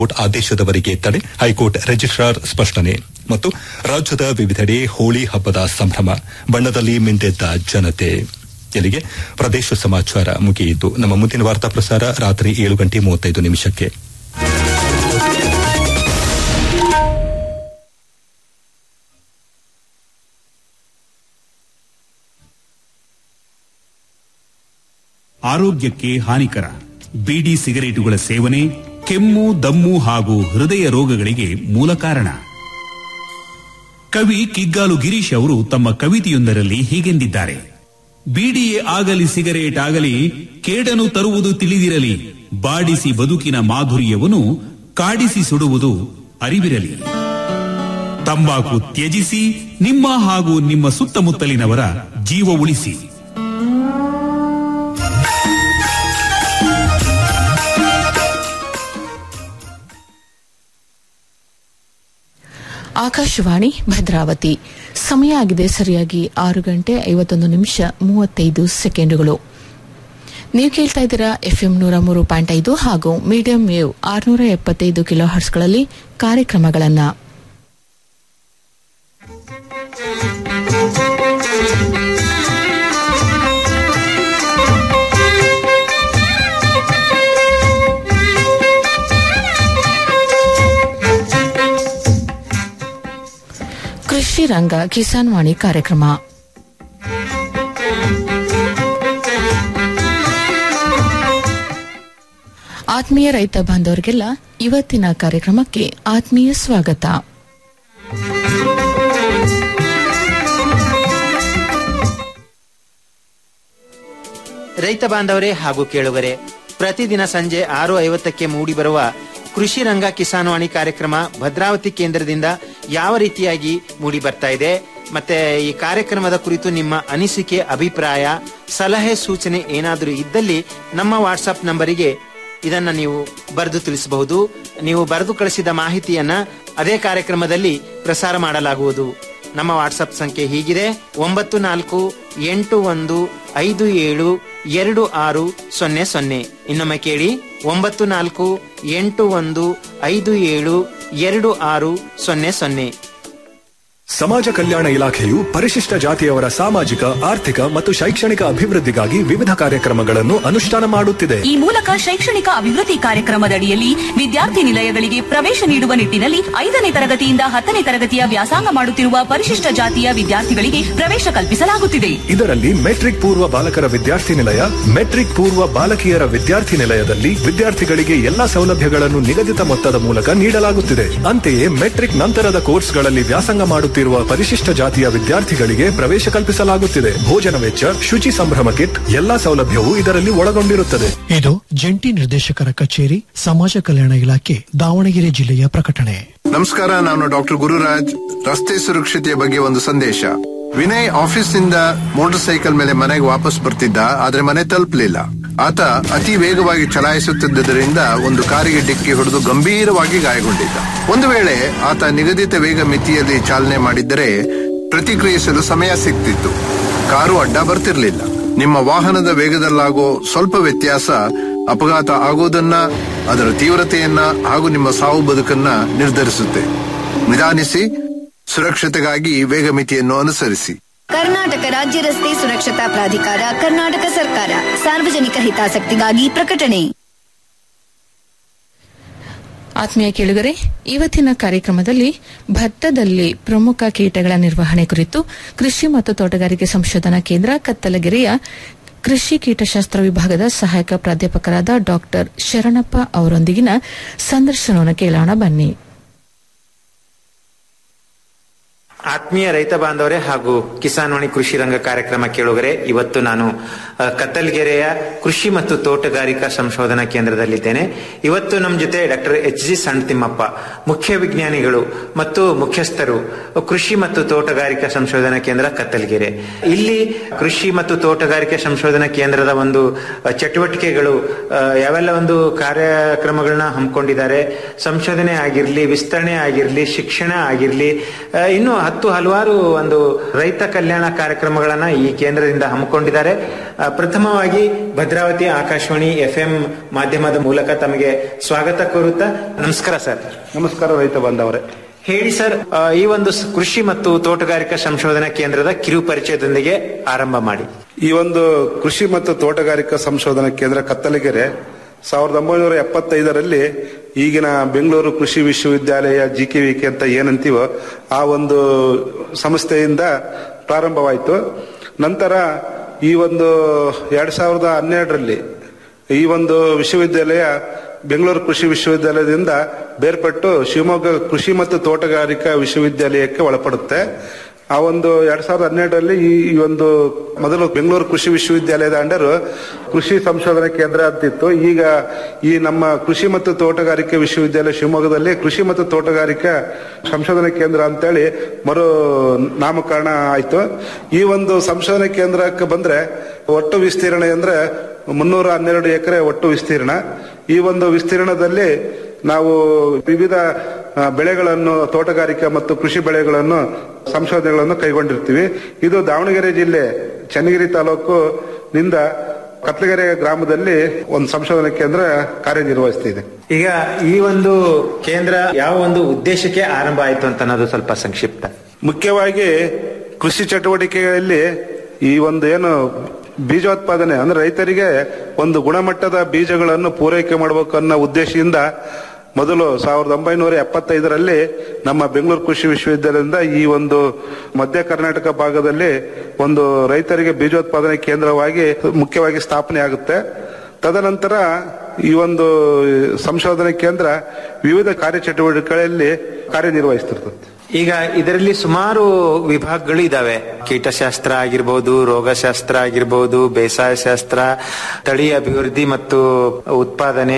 court ಆದೇಶದವರೆಗೆ ತಡೆ high court registrar ಸ್ಪಷ್ಟನೆ ಮತ್ತು ರಾಜ್ಯದ ವಿವಿಧೆಡೆ ಹೋಳಿ ಹಬ್ಬದ ಸಂಭ್ರಮ ಬಣ್ಣದಲ್ಲಿ ಮಿಂದೆದ್ದ ಜನತೆ ಇಲ್ಲಿಗೆ ಪ್ರದೇಶ ಸಮಾಚಾರ ಮುಗಿಯಿತು ನಮ್ಮ ಮುಂದಿನ ವಾರ್ತಾ ಪ್ರಸಾರ ರಾತ್ರಿ ಏಳು ಗಂಟೆ ಮೂವತ್ತೈದು ನಿಮಿಷಕ್ಕೆ ಆರೋಗ್ಯಕ್ಕೆ ಹಾನಿಕರ ಬೀಡಿ ಸಿಗರೇಟುಗಳ ಸೇವನೆ ಕೆಮ್ಮು ದಮ್ಮು ಹಾಗೂ ಹೃದಯ ರೋಗಗಳಿಗೆ ಮೂಲ ಕಾರಣ ಕವಿ ಕಿಗ್ಗಾಲು ಗಿರೀಶ್ ಅವರು ತಮ್ಮ ಕವಿತೆಯೊಂದರಲ್ಲಿ ಹೀಗೆಂದಿದ್ದಾರೆ ಬೀಡಿಯೇ ಆಗಲಿ ಸಿಗರೇಟ್ ಆಗಲಿ ಕೇಡನು ತರುವುದು ತಿಳಿದಿರಲಿ ಬಾಡಿಸಿ ಬದುಕಿನ ಮಾಧುರ್ಯವನ್ನು ಕಾಡಿಸಿ ಸುಡುವುದು ಅರಿವಿರಲಿ ತಂಬಾಕು ತ್ಯಜಿಸಿ ನಿಮ್ಮ ಹಾಗೂ ನಿಮ್ಮ ಸುತ್ತಮುತ್ತಲಿನವರ ಜೀವ ಉಳಿಸಿ ಆಕಾಶವಾಣಿ ಭದ್ರಾವತಿ ಸಮಯ ಆಗಿದೆ ಸರಿಯಾಗಿ ಆರು ಗಂಟೆ ಐವತ್ತೊಂದು ನಿಮಿಷ ಮೂವತ್ತೈದು ಸೆಕೆಂಡುಗಳು ನೀವು ಕೇಳ್ತಾ ಇದ್ದೀರಾ ಎಫ್ಎಂ ನೂರ ಮೂರು ಪಾಯಿಂಟ್ ಐದು ಹಾಗೂ ಮೀಡಿಯಂ ವೇವ್ ಆರುನೂರ ಎಪ್ಪತ್ತೈದು ಕಿಲೋ ಹರ್ಸ್ಗಳಲ್ಲಿ ಕಾರ್ಯಕ್ರಮಗಳನ್ನು ಕೃಷಿ ರಂಗ ಕಿಸಾನ್ ವಾಣಿ ಕಾರ್ಯಕ್ರಮ ಆತ್ಮೀಯ ರೈತ ಬಾಂಧವರಿಗೆಲ್ಲ ಇವತ್ತಿನ ಕಾರ್ಯಕ್ರಮಕ್ಕೆ ಆತ್ಮೀಯ ಸ್ವಾಗತ ರೈತ ಬಾಂಧವರೇ ಹಾಗೂ ಕೇಳುಗರೆ ಪ್ರತಿದಿನ ಸಂಜೆ ಆರು ಐವತ್ತಕ್ಕೆ ಮೂಡಿಬರುವ ಕೃಷಿ ರಂಗ ಕಿಸಾನ್ವಾಣಿ ಕಾರ್ಯಕ್ರಮ ಭದ್ರಾವತಿ ಕೇಂದ್ರದಿಂದ ಯಾವ ರೀತಿಯಾಗಿ ಮೂಡಿ ಬರ್ತಾ ಇದೆ ಮತ್ತೆ ಈ ಕಾರ್ಯಕ್ರಮದ ಕುರಿತು ನಿಮ್ಮ ಅನಿಸಿಕೆ ಅಭಿಪ್ರಾಯ ಸಲಹೆ ಸೂಚನೆ ಏನಾದರೂ ಇದ್ದಲ್ಲಿ ನಮ್ಮ ವಾಟ್ಸಪ್ ನಂಬರಿಗೆ ಇದನ್ನ ನೀವು ಬರೆದು ತಿಳಿಸಬಹುದು ನೀವು ಬರೆದು ಕಳಿಸಿದ ಮಾಹಿತಿಯನ್ನ ಅದೇ ಕಾರ್ಯಕ್ರಮದಲ್ಲಿ ಪ್ರಸಾರ ಮಾಡಲಾಗುವುದು ನಮ್ಮ ವಾಟ್ಸಪ್ ಸಂಖ್ಯೆ ಹೀಗಿದೆ ಒಂಬತ್ತು ನಾಲ್ಕು ಎಂಟು ಒಂದು ಐದು ಏಳು ಎರಡು ಆರು ಸೊನ್ನೆ ಸೊನ್ನೆ ಇನ್ನೊಮ್ಮೆ ಕೇಳಿ ಒಂಬತ್ತು ನಾಲ್ಕು ಎಂಟು ಒಂದು ಐದು ಏಳು ಎರಡು ಆರು ಸೊನ್ನೆ ಸೊನ್ನೆ ಸಮಾಜ ಕಲ್ಯಾಣ ಇಲಾಖೆಯು ಪರಿಶಿಷ್ಟ ಜಾತಿಯವರ ಸಾಮಾಜಿಕ ಆರ್ಥಿಕ ಮತ್ತು ಶೈಕ್ಷಣಿಕ ಅಭಿವೃದ್ಧಿಗಾಗಿ ವಿವಿಧ ಕಾರ್ಯಕ್ರಮಗಳನ್ನು ಅನುಷ್ಠಾನ ಮಾಡುತ್ತಿದೆ ಈ ಮೂಲಕ ಶೈಕ್ಷಣಿಕ ಅಭಿವೃದ್ಧಿ ಕಾರ್ಯಕ್ರಮದಡಿಯಲ್ಲಿ ವಿದ್ಯಾರ್ಥಿ ನಿಲಯಗಳಿಗೆ ಪ್ರವೇಶ ನೀಡುವ ನಿಟ್ಟಿನಲ್ಲಿ ಐದನೇ ತರಗತಿಯಿಂದ ಹತ್ತನೇ ತರಗತಿಯ ವ್ಯಾಸಂಗ ಮಾಡುತ್ತಿರುವ ಪರಿಶಿಷ್ಟ ಜಾತಿಯ ವಿದ್ಯಾರ್ಥಿಗಳಿಗೆ ಪ್ರವೇಶ ಕಲ್ಪಿಸಲಾಗುತ್ತಿದೆ ಇದರಲ್ಲಿ ಮೆಟ್ರಿಕ್ ಪೂರ್ವ ಬಾಲಕರ ವಿದ್ಯಾರ್ಥಿ ನಿಲಯ ಮೆಟ್ರಿಕ್ ಪೂರ್ವ ಬಾಲಕಿಯರ ವಿದ್ಯಾರ್ಥಿ ನಿಲಯದಲ್ಲಿ ವಿದ್ಯಾರ್ಥಿಗಳಿಗೆ ಎಲ್ಲಾ ಸೌಲಭ್ಯಗಳನ್ನು ನಿಗದಿತ ಮೊತ್ತದ ಮೂಲಕ ನೀಡಲಾಗುತ್ತಿದೆ ಅಂತೆಯೇ ಮೆಟ್ರಿಕ್ ನಂತರದ ಕೋರ್ಸ್ಗಳಲ್ಲಿ ವ್ಯಾಸಂಗ ಮಾಡುತ್ತಿರುವ ಪರಿಶಿಷ್ಟ ಜಾತಿಯ ವಿದ್ಯಾರ್ಥಿಗಳಿಗೆ ಪ್ರವೇಶ ಕಲ್ಪಿಸಲಾಗುತ್ತಿದೆ ಭೋಜನ ವೆಚ್ಚ ಶುಚಿ ಸಂಭ್ರಮ ಕಿಟ್ ಎಲ್ಲಾ ಸೌಲಭ್ಯವೂ ಇದರಲ್ಲಿ ಒಳಗೊಂಡಿರುತ್ತದೆ ಇದು ಜಂಟಿ ನಿರ್ದೇಶಕರ ಕಚೇರಿ ಸಮಾಜ ಕಲ್ಯಾಣ ಇಲಾಖೆ ದಾವಣಗೆರೆ ಜಿಲ್ಲೆಯ ಪ್ರಕಟಣೆ ನಮಸ್ಕಾರ ನಾನು ಡಾಕ್ಟರ್ ಗುರುರಾಜ್ ರಸ್ತೆ ಸುರಕ್ಷತೆಯ ಬಗ್ಗೆ ಒಂದು ಸಂದೇಶ ವಿನಯ್ ಆಫೀಸ್ನಿಂದ ಮೋಟಾರ್ ಸೈಕಲ್ ಮೇಲೆ ಮನೆಗೆ ವಾಪಸ್ ಬರ್ತಿದ್ದ ಆದ್ರೆ ಮನೆ ತಲುಪಲಿಲ್ಲ ಆತ ಅತಿ ವೇಗವಾಗಿ ಚಲಾಯಿಸುತ್ತಿದ್ದರಿಂದ ಒಂದು ಕಾರಿಗೆ ಡಿಕ್ಕಿ ಹೊಡೆದು ಗಂಭೀರವಾಗಿ ಗಾಯಗೊಂಡಿದ್ದ ಒಂದು ವೇಳೆ ಆತ ನಿಗದಿತ ವೇಗ ಮಿತಿಯಲ್ಲಿ ಚಾಲನೆ ಮಾಡಿದ್ದರೆ ಪ್ರತಿಕ್ರಿಯಿಸಲು ಸಮಯ ಸಿಗ್ತಿತ್ತು ಕಾರು ಅಡ್ಡ ಬರ್ತಿರ್ಲಿಲ್ಲ ನಿಮ್ಮ ವಾಹನದ ವೇಗದಲ್ಲಾಗೋ ಸ್ವಲ್ಪ ವ್ಯತ್ಯಾಸ ಅಪಘಾತ ಆಗೋದನ್ನ ಅದರ ತೀವ್ರತೆಯನ್ನ ಹಾಗೂ ನಿಮ್ಮ ಸಾವು ಬದುಕನ್ನ ನಿರ್ಧರಿಸುತ್ತೆ ನಿಧಾನಿಸಿ ಸುರಕ್ಷತೆಗಾಗಿ ವೇಗ ಮಿತಿಯನ್ನು ಅನುಸರಿಸಿ ಕರ್ನಾಟಕ ರಾಜ್ಯ ರಸ್ತೆ ಸುರಕ್ಷತಾ ಪ್ರಾಧಿಕಾರ ಕರ್ನಾಟಕ ಸರ್ಕಾರ ಸಾರ್ವಜನಿಕ ಹಿತಾಸಕ್ತಿಗಾಗಿ ಪ್ರಕಟಣೆ ಆತ್ಮೀಯ ಕೇಳುಗರೆ ಇವತ್ತಿನ ಕಾರ್ಯಕ್ರಮದಲ್ಲಿ ಭತ್ತದಲ್ಲಿ ಪ್ರಮುಖ ಕೀಟಗಳ ನಿರ್ವಹಣೆ ಕುರಿತು ಕೃಷಿ ಮತ್ತು ತೋಟಗಾರಿಕೆ ಸಂಶೋಧನಾ ಕೇಂದ್ರ ಕತ್ತಲಗೆರೆಯ ಕೃಷಿ ಕೀಟಶಾಸ್ತ್ರ ವಿಭಾಗದ ಸಹಾಯಕ ಪ್ರಾಧ್ಯಾಪಕರಾದ ಡಾಕ್ಟರ್ ಶರಣಪ್ಪ ಅವರೊಂದಿಗಿನ ಸಂದರ್ಶನವನ್ನು ಕೇಳೋಣ ಬನ್ನಿ ಆತ್ಮೀಯ ರೈತ ಬಾಂಧವರೇ ಹಾಗೂ ಕಿಸಾನ್ವಾಣಿ ಕೃಷಿ ರಂಗ ಕಾರ್ಯಕ್ರಮ ಕೇಳುಗರೆ ಇವತ್ತು ನಾನು ಅ, ಕತ್ತಲ್ಗೆರೆಯ ಕೃಷಿ ಮತ್ತು ತೋಟಗಾರಿಕಾ ಸಂಶೋಧನಾ ಕೇಂದ್ರದಲ್ಲಿದ್ದೇನೆ ಇವತ್ತು ನಮ್ಮ ಜೊತೆ ಡಾಕ್ಟರ್ ಎಚ್ ಜಿ ಸಣ್ತಿಮ್ಮಪ್ಪ ಮುಖ್ಯ ವಿಜ್ಞಾನಿಗಳು ಮತ್ತು ಮುಖ್ಯಸ್ಥರು ಕೃಷಿ ಮತ್ತು ತೋಟಗಾರಿಕಾ ಸಂಶೋಧನಾ ಕೇಂದ್ರ ಕತ್ತಲ್ಗೆರೆ ಇಲ್ಲಿ ಕೃಷಿ ಮತ್ತು ತೋಟಗಾರಿಕೆ ಸಂಶೋಧನಾ ಕೇಂದ್ರದ ಒಂದು ಅ, ಚಟುವಟಿಕೆಗಳು ಅ, ಯಾವೆಲ್ಲ ಒಂದು ಕಾರ್ಯಕ್ರಮಗಳನ್ನ ಹಮ್ಮಿಕೊಂಡಿದ್ದಾರೆ ಸಂಶೋಧನೆ ಆಗಿರ್ಲಿ ವಿಸ್ತರಣೆ ಆಗಿರ್ಲಿ ಶಿಕ್ಷಣ ಆಗಿರ್ಲಿ ಆ, ಇನ್ನು ಹತ್ತು ಹಲವಾರು ಒಂದು ರೈತ ಕಲ್ಯಾಣ ಕಾರ್ಯಕ್ರಮಗಳನ್ನ ಈ ಕೇಂದ್ರದಿಂದ ಹಮ್ಮಿಕೊಂಡಿದ್ದಾರೆ ಆ, ಪ್ರಥಮವಾಗಿ ಭದ್ರಾವತಿ ಆಕಾಶವಾಣಿ ಎಫ್ ಎಂ ಮಾಧ್ಯಮದ ಮೂಲಕ ತಮಗೆ ಸ್ವಾಗತ ಕೋರುತ್ತಾ ನಮಸ್ಕಾರ ಸರ್ ನಮಸ್ಕಾರ ರೈತ ಬಾಂಧವರೇ ಹೇಳಿ ಸರ್ ಆ, ಈ ಒಂದು ಸ್- ಕೃಷಿ ಮತ್ತು ತೋಟಗಾರಿಕಾ ಸಂಶೋಧನಾ ಕೇಂದ್ರದ ಕಿರು ಪರಿಚಯದೊಂದಿಗೆ ಆರಂಭ ಮಾಡಿ ಈ ಒಂದು ಕೃಷಿ ಮತ್ತು ತೋಟಗಾರಿಕಾ ಸಂಶೋಧನಾ ಕೇಂದ್ರ ಕತ್ತಲಗೆರೆ ಸಾವಿರದ ಒಂಬೈನೂರ ಎಪ್ಪತ್ತೈದರಲ್ಲಿ ಈಗಿನ ಬೆಂಗಳೂರು ಕೃಷಿ ವಿಶ್ವವಿದ್ಯಾಲಯ ಜಿ ಕೆ ವಿ ಕೆ ಅಂತ ಏನಂತೀವೋ ಆ ಒಂದು ಸಂಸ್ಥೆಯಿಂದ ಪ್ರಾರಂಭವಾಯಿತು ನಂತರ ಈ ಒಂದು ಎರಡ್ ಸಾವಿರದ ಹನ್ನೆರಡರಲ್ಲಿ ಈ ಒಂದು ವಿಶ್ವವಿದ್ಯಾಲಯ ಬೆಂಗಳೂರು ಕೃಷಿ ವಿಶ್ವವಿದ್ಯಾಲಯದಿಂದ ಬೇರ್ಪಟ್ಟು ಶಿವಮೊಗ್ಗ ಕೃಷಿ ಮತ್ತು ತೋಟಗಾರಿಕಾ ವಿಶ್ವವಿದ್ಯಾಲಯಕ್ಕೆ ಒಳಪಡುತ್ತೆ ಆ ಒಂದು ಎರಡ್ ಸಾವಿರದ ಹನ್ನೆರಡರಲ್ಲಿ ಈ ಈ ಒಂದು ಮೊದಲು ಬೆಂಗಳೂರು ಕೃಷಿ ವಿಶ್ವವಿದ್ಯಾಲಯದ ಅಂಡರ್ ಕೃಷಿ ಸಂಶೋಧನಾ ಕೇಂದ್ರ ಅಂತಿತ್ತು ಈಗ ಈ ನಮ್ಮ ಕೃಷಿ ಮತ್ತು ತೋಟಗಾರಿಕೆ ವಿಶ್ವವಿದ್ಯಾಲಯ ಶಿವಮೊಗ್ಗದಲ್ಲಿ ಕೃಷಿ ಮತ್ತು ತೋಟಗಾರಿಕಾ ಸಂಶೋಧನಾ ಕೇಂದ್ರ ಅಂತೇಳಿ ಮರು ನಾಮಕರಣ ಆಯ್ತು ಈ ಒಂದು ಸಂಶೋಧನಾ ಕೇಂದ್ರಕ್ಕೆ ಬಂದ್ರೆ ಒಟ್ಟು ವಿಸ್ತೀರ್ಣ ಅಂದ್ರೆ ಮುನ್ನೂರ ಹನ್ನೆರಡು ಎಕರೆ ಒಟ್ಟು ವಿಸ್ತೀರ್ಣ ಈ ಒಂದು ವಿಸ್ತೀರ್ಣದಲ್ಲಿ ನಾವು ವಿವಿಧ ಆ, ಬೆಳೆಗಳನ್ನು ತೋಟಗಾರಿಕಾ ಮತ್ತು ಕೃಷಿ ಬೆಳೆಗಳನ್ನು ಸಂಶೋಧನೆಗಳನ್ನು ಕೈಗೊಂಡಿರ್ತೀವಿ ಇದು ದಾವಣಗೆರೆ ಜಿಲ್ಲೆ ಚನ್ನಗಿರಿ ತಾಲೂಕು ನಿಂದ ಕತ್ಲಗೆರೆ ಗ್ರಾಮದಲ್ಲಿ ಒಂದು ಸಂಶೋಧನಾ ಕೇಂದ್ರ ಕಾರ್ಯನಿರ್ವಹಿಸ್ತಿದೆ ಈಗ ಈ ಒಂದು ಕೇಂದ್ರ ಯಾವ ಒಂದು ಉದ್ದೇಶಕ್ಕೆ ಆರಂಭ ಆಯಿತು ಅಂತ ಅನ್ನೋದು ಸ್ವಲ್ಪ ಸಂಕ್ಷಿಪ್ತ ಮುಖ್ಯವಾಗಿ ಕೃಷಿ ಚಟುವಟಿಕೆಗಳಲ್ಲಿ ಈ ಒಂದು ಏನು ಬೀಜೋತ್ಪಾದನೆ ಅಂದ್ರೆ ರೈತರಿಗೆ ಒಂದು ಗುಣಮಟ್ಟದ ಬೀಜಗಳನ್ನು ಪೂರೈಕೆ ಮಾಡಬೇಕು ಅನ್ನೋ ಉದ್ದೇಶದಿಂದ ಮೊದಲು ಸಾವಿರದ ಒಂಬೈನೂರ ಎಪ್ಪತ್ತೈದರಲ್ಲಿ ನಮ್ಮ ಬೆಂಗಳೂರು ಕೃಷಿ ವಿಶ್ವವಿದ್ಯಾಲಯದಿಂದ ಈ ಒಂದು ಮಧ್ಯ ಕರ್ನಾಟಕ ಭಾಗದಲ್ಲಿ ಒಂದು ರೈತರಿಗೆ ಬೀಜೋತ್ಪಾದನೆ ಕೇಂದ್ರವಾಗಿ ಮುಖ್ಯವಾಗಿ ಸ್ಥಾಪನೆ ಆಗುತ್ತೆ ತದನಂತರ ಈ ಒಂದು ಸಂಶೋಧನೆ ಕೇಂದ್ರ ವಿವಿಧ ಕಾರ್ಯಚಟುವಟಿಕೆಗಳಲ್ಲಿ ಕಾರ್ಯನಿರ್ವಹಿಸ್ತಿರ್ತದೆ ಈಗ ಇದರಲ್ಲಿ ಸುಮಾರು ವಿಭಾಗಗಳು ಇದಾವೆ ಕೀಟಶಾಸ್ತ್ರ ಆಗಿರ್ಬೋದು ರೋಗಶಾಸ್ತ್ರ ಆಗಿರ್ಬೋದು ಬೇಸಾಯ ಶಾಸ್ತ್ರ ತಳಿ ಅಭಿವೃದ್ಧಿ ಮತ್ತು ಉತ್ಪಾದನೆ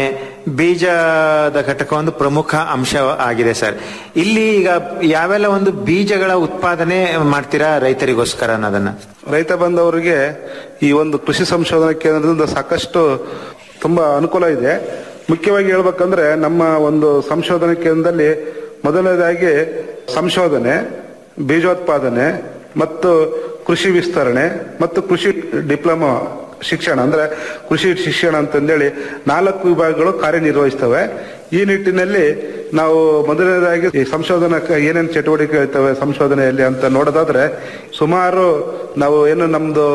ಬೀಜದ ಘಟಕ ಒಂದು ಪ್ರಮುಖ ಅಂಶ ಆಗಿದೆ ಸರ್ ಇಲ್ಲಿ ಈಗ ಯಾವೆಲ್ಲ ಒಂದು ಬೀಜಗಳ ಉತ್ಪಾದನೆ ಮಾಡ್ತೀರಾ ರೈತರಿಗೋಸ್ಕರ ಅನ್ನೋದನ್ನ ರೈತ ಬಂದವರಿಗೆ ಈ ಒಂದು ಕೃಷಿ ಸಂಶೋಧನಾ ಕೇಂದ್ರದಿಂದ ಸಾಕಷ್ಟು ತುಂಬಾ ಅನುಕೂಲ ಇದೆ ಮುಖ್ಯವಾಗಿ ಹೇಳ್ಬೇಕಂದ್ರೆ ನಮ್ಮ ಒಂದು ಸಂಶೋಧನಾ ಕೇಂದ್ರದಲ್ಲಿ ಮೊದಲನೇದಾಗಿ ಸಂಶೋಧನೆ ಬೀಜೋತ್ಪಾದನೆ ಮತ್ತು ಕೃಷಿ ವಿಸ್ತರಣೆ ಮತ್ತು ಕೃಷಿ ಡಿಪ್ಲೊಮಾ ಶಿಕ್ಷಣ ಅಂದ್ರೆ ಕೃಷಿ ಶಿಕ್ಷಣ ಅಂತಂದೇಳಿ ನಾಲ್ಕು ವಿಭಾಗಗಳು ಕಾರ್ಯನಿರ್ವಹಿಸ್ತವೆ ಈ ನಿಟ್ಟಿನಲ್ಲಿ ನಾವು ಮೊದಲನೇದಾಗಿ ಈ ಸಂಶೋಧನಾ ಏನೇನು ಚಟುವಟಿಕೆ ಇರ್ತವೆ ಸಂಶೋಧನೆಯಲ್ಲಿ ಅಂತ ನೋಡೋದಾದ್ರೆ ಸುಮಾರು ನಾವು ಏನು ನಮ್ದು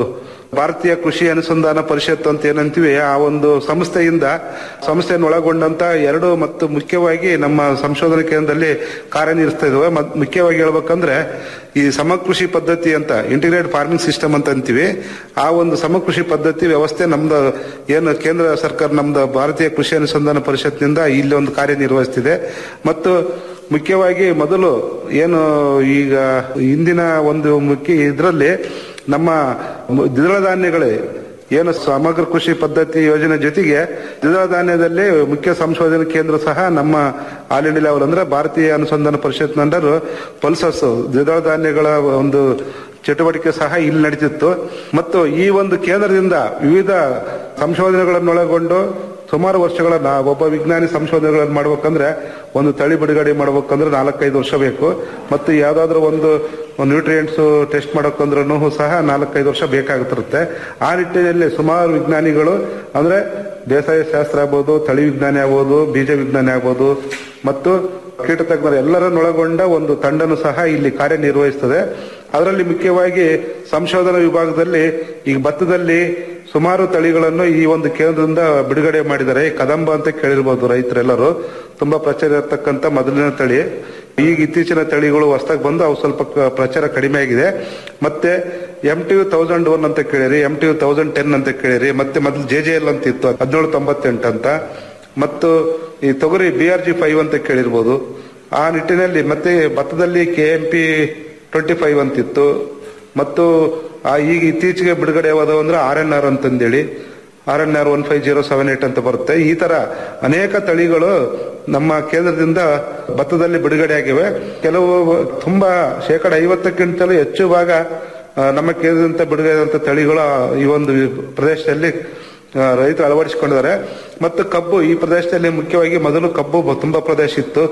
ಭಾರತೀಯ ಕೃಷಿ ಅನುಸಂಧಾನ ಪರಿಷತ್ ಅಂತ ಏನಂತೀವಿ ಆ ಒಂದು ಸಂಸ್ಥೆಯಿಂದ ಸಂಸ್ಥೆಯನ್ನು ಒಳಗೊಂಡಂತ ಎರಡು ಮತ್ತು ಮುಖ್ಯವಾಗಿ ನಮ್ಮ ಸಂಶೋಧನಾ ಕೇಂದ್ರದಲ್ಲಿ ಕಾರ್ಯನಿರ್ವಹಿಸ್ತಾ ಇದಾವೆ ಮತ್ ಮುಖ್ಯವಾಗಿ ಹೇಳ್ಬೇಕಂದ್ರೆ ಈ ಸಮಕೃಷಿ ಪದ್ಧತಿ ಅಂತ ಇಂಟಿಗ್ರೇಟೆಡ್ ಫಾರ್ಮಿಂಗ್ ಸಿಸ್ಟಮ್ ಅಂತ ಅಂತೀವಿ ಆ ಒಂದು ಸಮಕೃಷಿ ಪದ್ಧತಿ ವ್ಯವಸ್ಥೆ ನಮ್ದು ಏನು ಕೇಂದ್ರ ಸರ್ಕಾರ ನಮ್ದು ಭಾರತೀಯ ಕೃಷಿ ಅನುಸಂಧಾನ ಪರಿಷತ್ನಿಂದ ಇಲ್ಲಿ ಒಂದು ಕಾರ್ಯನಿರ್ವಹಿಸ್ತಿದೆ ಮತ್ತು ಮುಖ್ಯವಾಗಿ ಮೊದಲು ಏನು ಈಗ ಇಂದಿನ ಒಂದು ಮುಖ್ಯ ಇದರಲ್ಲಿ ನಮ್ಮ ಮ- ದ್ವಿದಳ ಧಾನ್ಯಗಳೇ ಏನು ಸಮಗ್ರ ಕೃಷಿ ಪದ್ಧತಿ ಯೋಜನೆ ಜೊತೆಗೆ ದ್ವಿದಳ ಧಾನ್ಯದಲ್ಲಿ ಮುಖ್ಯ ಸಂಶೋಧನಾ ಕೇಂದ್ರ ಸಹ ನಮ್ಮ ಆಲ್ ಇಂಡಿಯಾ ಲೆವೆಲ್ ಅಂದ್ರೆ ಭಾರತೀಯ ಅನುಸಂಧಾನ ಪರಿಷತ್ ನಂಡರು ಪಲ್ಸಸ್ ದ್ವಿದಳ ಧಾನ್ಯಗಳ ಒಂದು ಚಟುವಟಿಕೆ ಸಹ ಇಲ್ಲಿ ನಡೀತಿತ್ತು ಮತ್ತು ಈ ಒಂದು ಕೇಂದ್ರದಿಂದ ವಿವಿಧ ಸಂಶೋಧನೆಗಳನ್ನೊಳಗೊಂಡು ಸುಮಾರು ವರ್ಷಗಳ ನಾ- ಒಬ್ಬ ವಿಜ್ಞಾನಿ ಸಂಶೋಧನೆಗಳನ್ನು ಮಾಡ್ಬೇಕಂದ್ರೆ ಒಂದು ತಳಿ ಬಿಡುಗಡೆ ಮಾಡ್ಬೇಕಂದ್ರೆ ನಾಲ್ಕೈದು ವರ್ಷ ಬೇಕು ಮತ್ತು ಯಾವ್ದಾದ್ರು ಒಂದು ನ್ಯೂಟ್ರಿಯೆಂಟ್ಸ್ ಟೆಸ್ಟ್ ಮಾಡೋಕಂದ್ರೂ ಸಹ ನಾಲ್ಕೈದು ವರ್ಷ ಬೇಕಾಗುತ್ತಿರುತ್ತೆ ಆ ನಿಟ್ಟಿನಲ್ಲಿ ಸುಮಾರು ವಿಜ್ಞಾನಿಗಳು ಅಂದ್ರೆ ಬೇಸಾಯ ಶಾಸ್ತ್ರ ಆಗ್ಬೋದು ತಳಿ ವಿಜ್ಞಾನಿ ಆಗ್ಬೋದು ಬೀಜ ವಿಜ್ಞಾನಿ ಆಗ್ಬೋದು ಮತ್ತು ಕೀಟ ತಜ್ಞರು ಎಲ್ಲರನ್ನೊಳಗೊಂಡ ಒಂದು ತಂಡನು ಸಹ ಇಲ್ಲಿ ಕಾರ್ಯನಿರ್ವಹಿಸ್ತದೆ ಅದರಲ್ಲಿ ಮುಖ್ಯವಾಗಿ ಸಂಶೋಧನಾ ವಿಭಾಗದಲ್ಲಿ ಈಗ ಭತ್ತದಲ್ಲಿ ಸುಮಾರು ತಳಿಗಳನ್ನು ಈ ಒಂದು ಕೇಂದ್ರದಿಂದ ಬಿಡುಗಡೆ ಮಾಡಿದ್ದಾರೆ ಕದಂಬ ಅಂತ ಕೇಳಿರ್ಬೋದು ರೈತರೆಲ್ಲರೂ ತುಂಬಾ ಪ್ರಚಾರ ಇರತಕ್ಕಂತ ಮೊದಲಿನ ತಳಿ ಈಗ ಇತ್ತೀಚಿನ ತಳಿಗಳು ಹೊಸದಾಗಿ ಬಂದು ಅವು ಸ್ವಲ್ಪ ಕ- ಪ್ರಚಾರ ಕಡಿಮೆ ಆಗಿದೆ ಮತ್ತೆ M T U thousand one ಅಂತ ಕೇಳಿರಿ M T U thousand ten ಅಂತ ಕೇಳಿರಿ ಮತ್ತೆ ಮೊದಲು ಜೆ ಜೆ ಎಲ್ ಅಂತ ಇತ್ತು ಹದಿನೇಳು ತೊಂಬತ್ತೆಂಟು ಅಂತ ಮತ್ತು ಈ ತೊಗರಿ ಬಿ ಆರ್ ಜಿ ಫೈವ್ ಅಂತ ಕೇಳಿರ್ಬೋದು ಆ ನಿಟ್ಟಿನಲ್ಲಿ ಮತ್ತೆ ಭತ್ತದಲ್ಲಿ K M P twenty five ಅಂತಿತ್ತು ಮತ್ತು ಆ ಈಗ ಇತ್ತೀಚೆಗೆ ಬಿಡುಗಡೆ ಯಾವ್ದು ಅಂದ್ರೆ ಆರ್ ಎನ್ ಆರ್ ಅಂತಂದೇಳಿ R N R one five zero seven eight ಅಂತ ಬರುತ್ತೆ ಈ ತರ ಅನೇಕ ತಳಿಗಳು ನಮ್ಮ ಕೇಂದ್ರದಿಂದ ಭತ್ತದಲ್ಲಿ ಬಿಡುಗಡೆ ಆಗಿವೆ ಕೆಲವು ತುಂಬಾ ಶೇಕಡ ಐವತ್ತಕ್ಕಿಂತಲೂ ಹೆಚ್ಚು ಭಾಗ ಆ, ನಮ್ಮ ಕೇಂದ್ರದಿಂದ ಬಿಡುಗಡೆ ತಳಿಗಳು ಆ, ಈ ಒಂದು ಪ್ರದೇಶದಲ್ಲಿ ಆ, ರೈತರು ಅಳವಡಿಸಿಕೊಂಡಿದ್ದಾರೆ ಮತ್ತು ಕಬ್ಬು ಈ ಪ್ರದೇಶದಲ್ಲಿ ಮುಖ್ಯವಾಗಿ ಮೊದಲು ಕಬ್ಬು ಬ- ತುಂಬಾ ಪ್ರದೇಶ ಇತ್ತು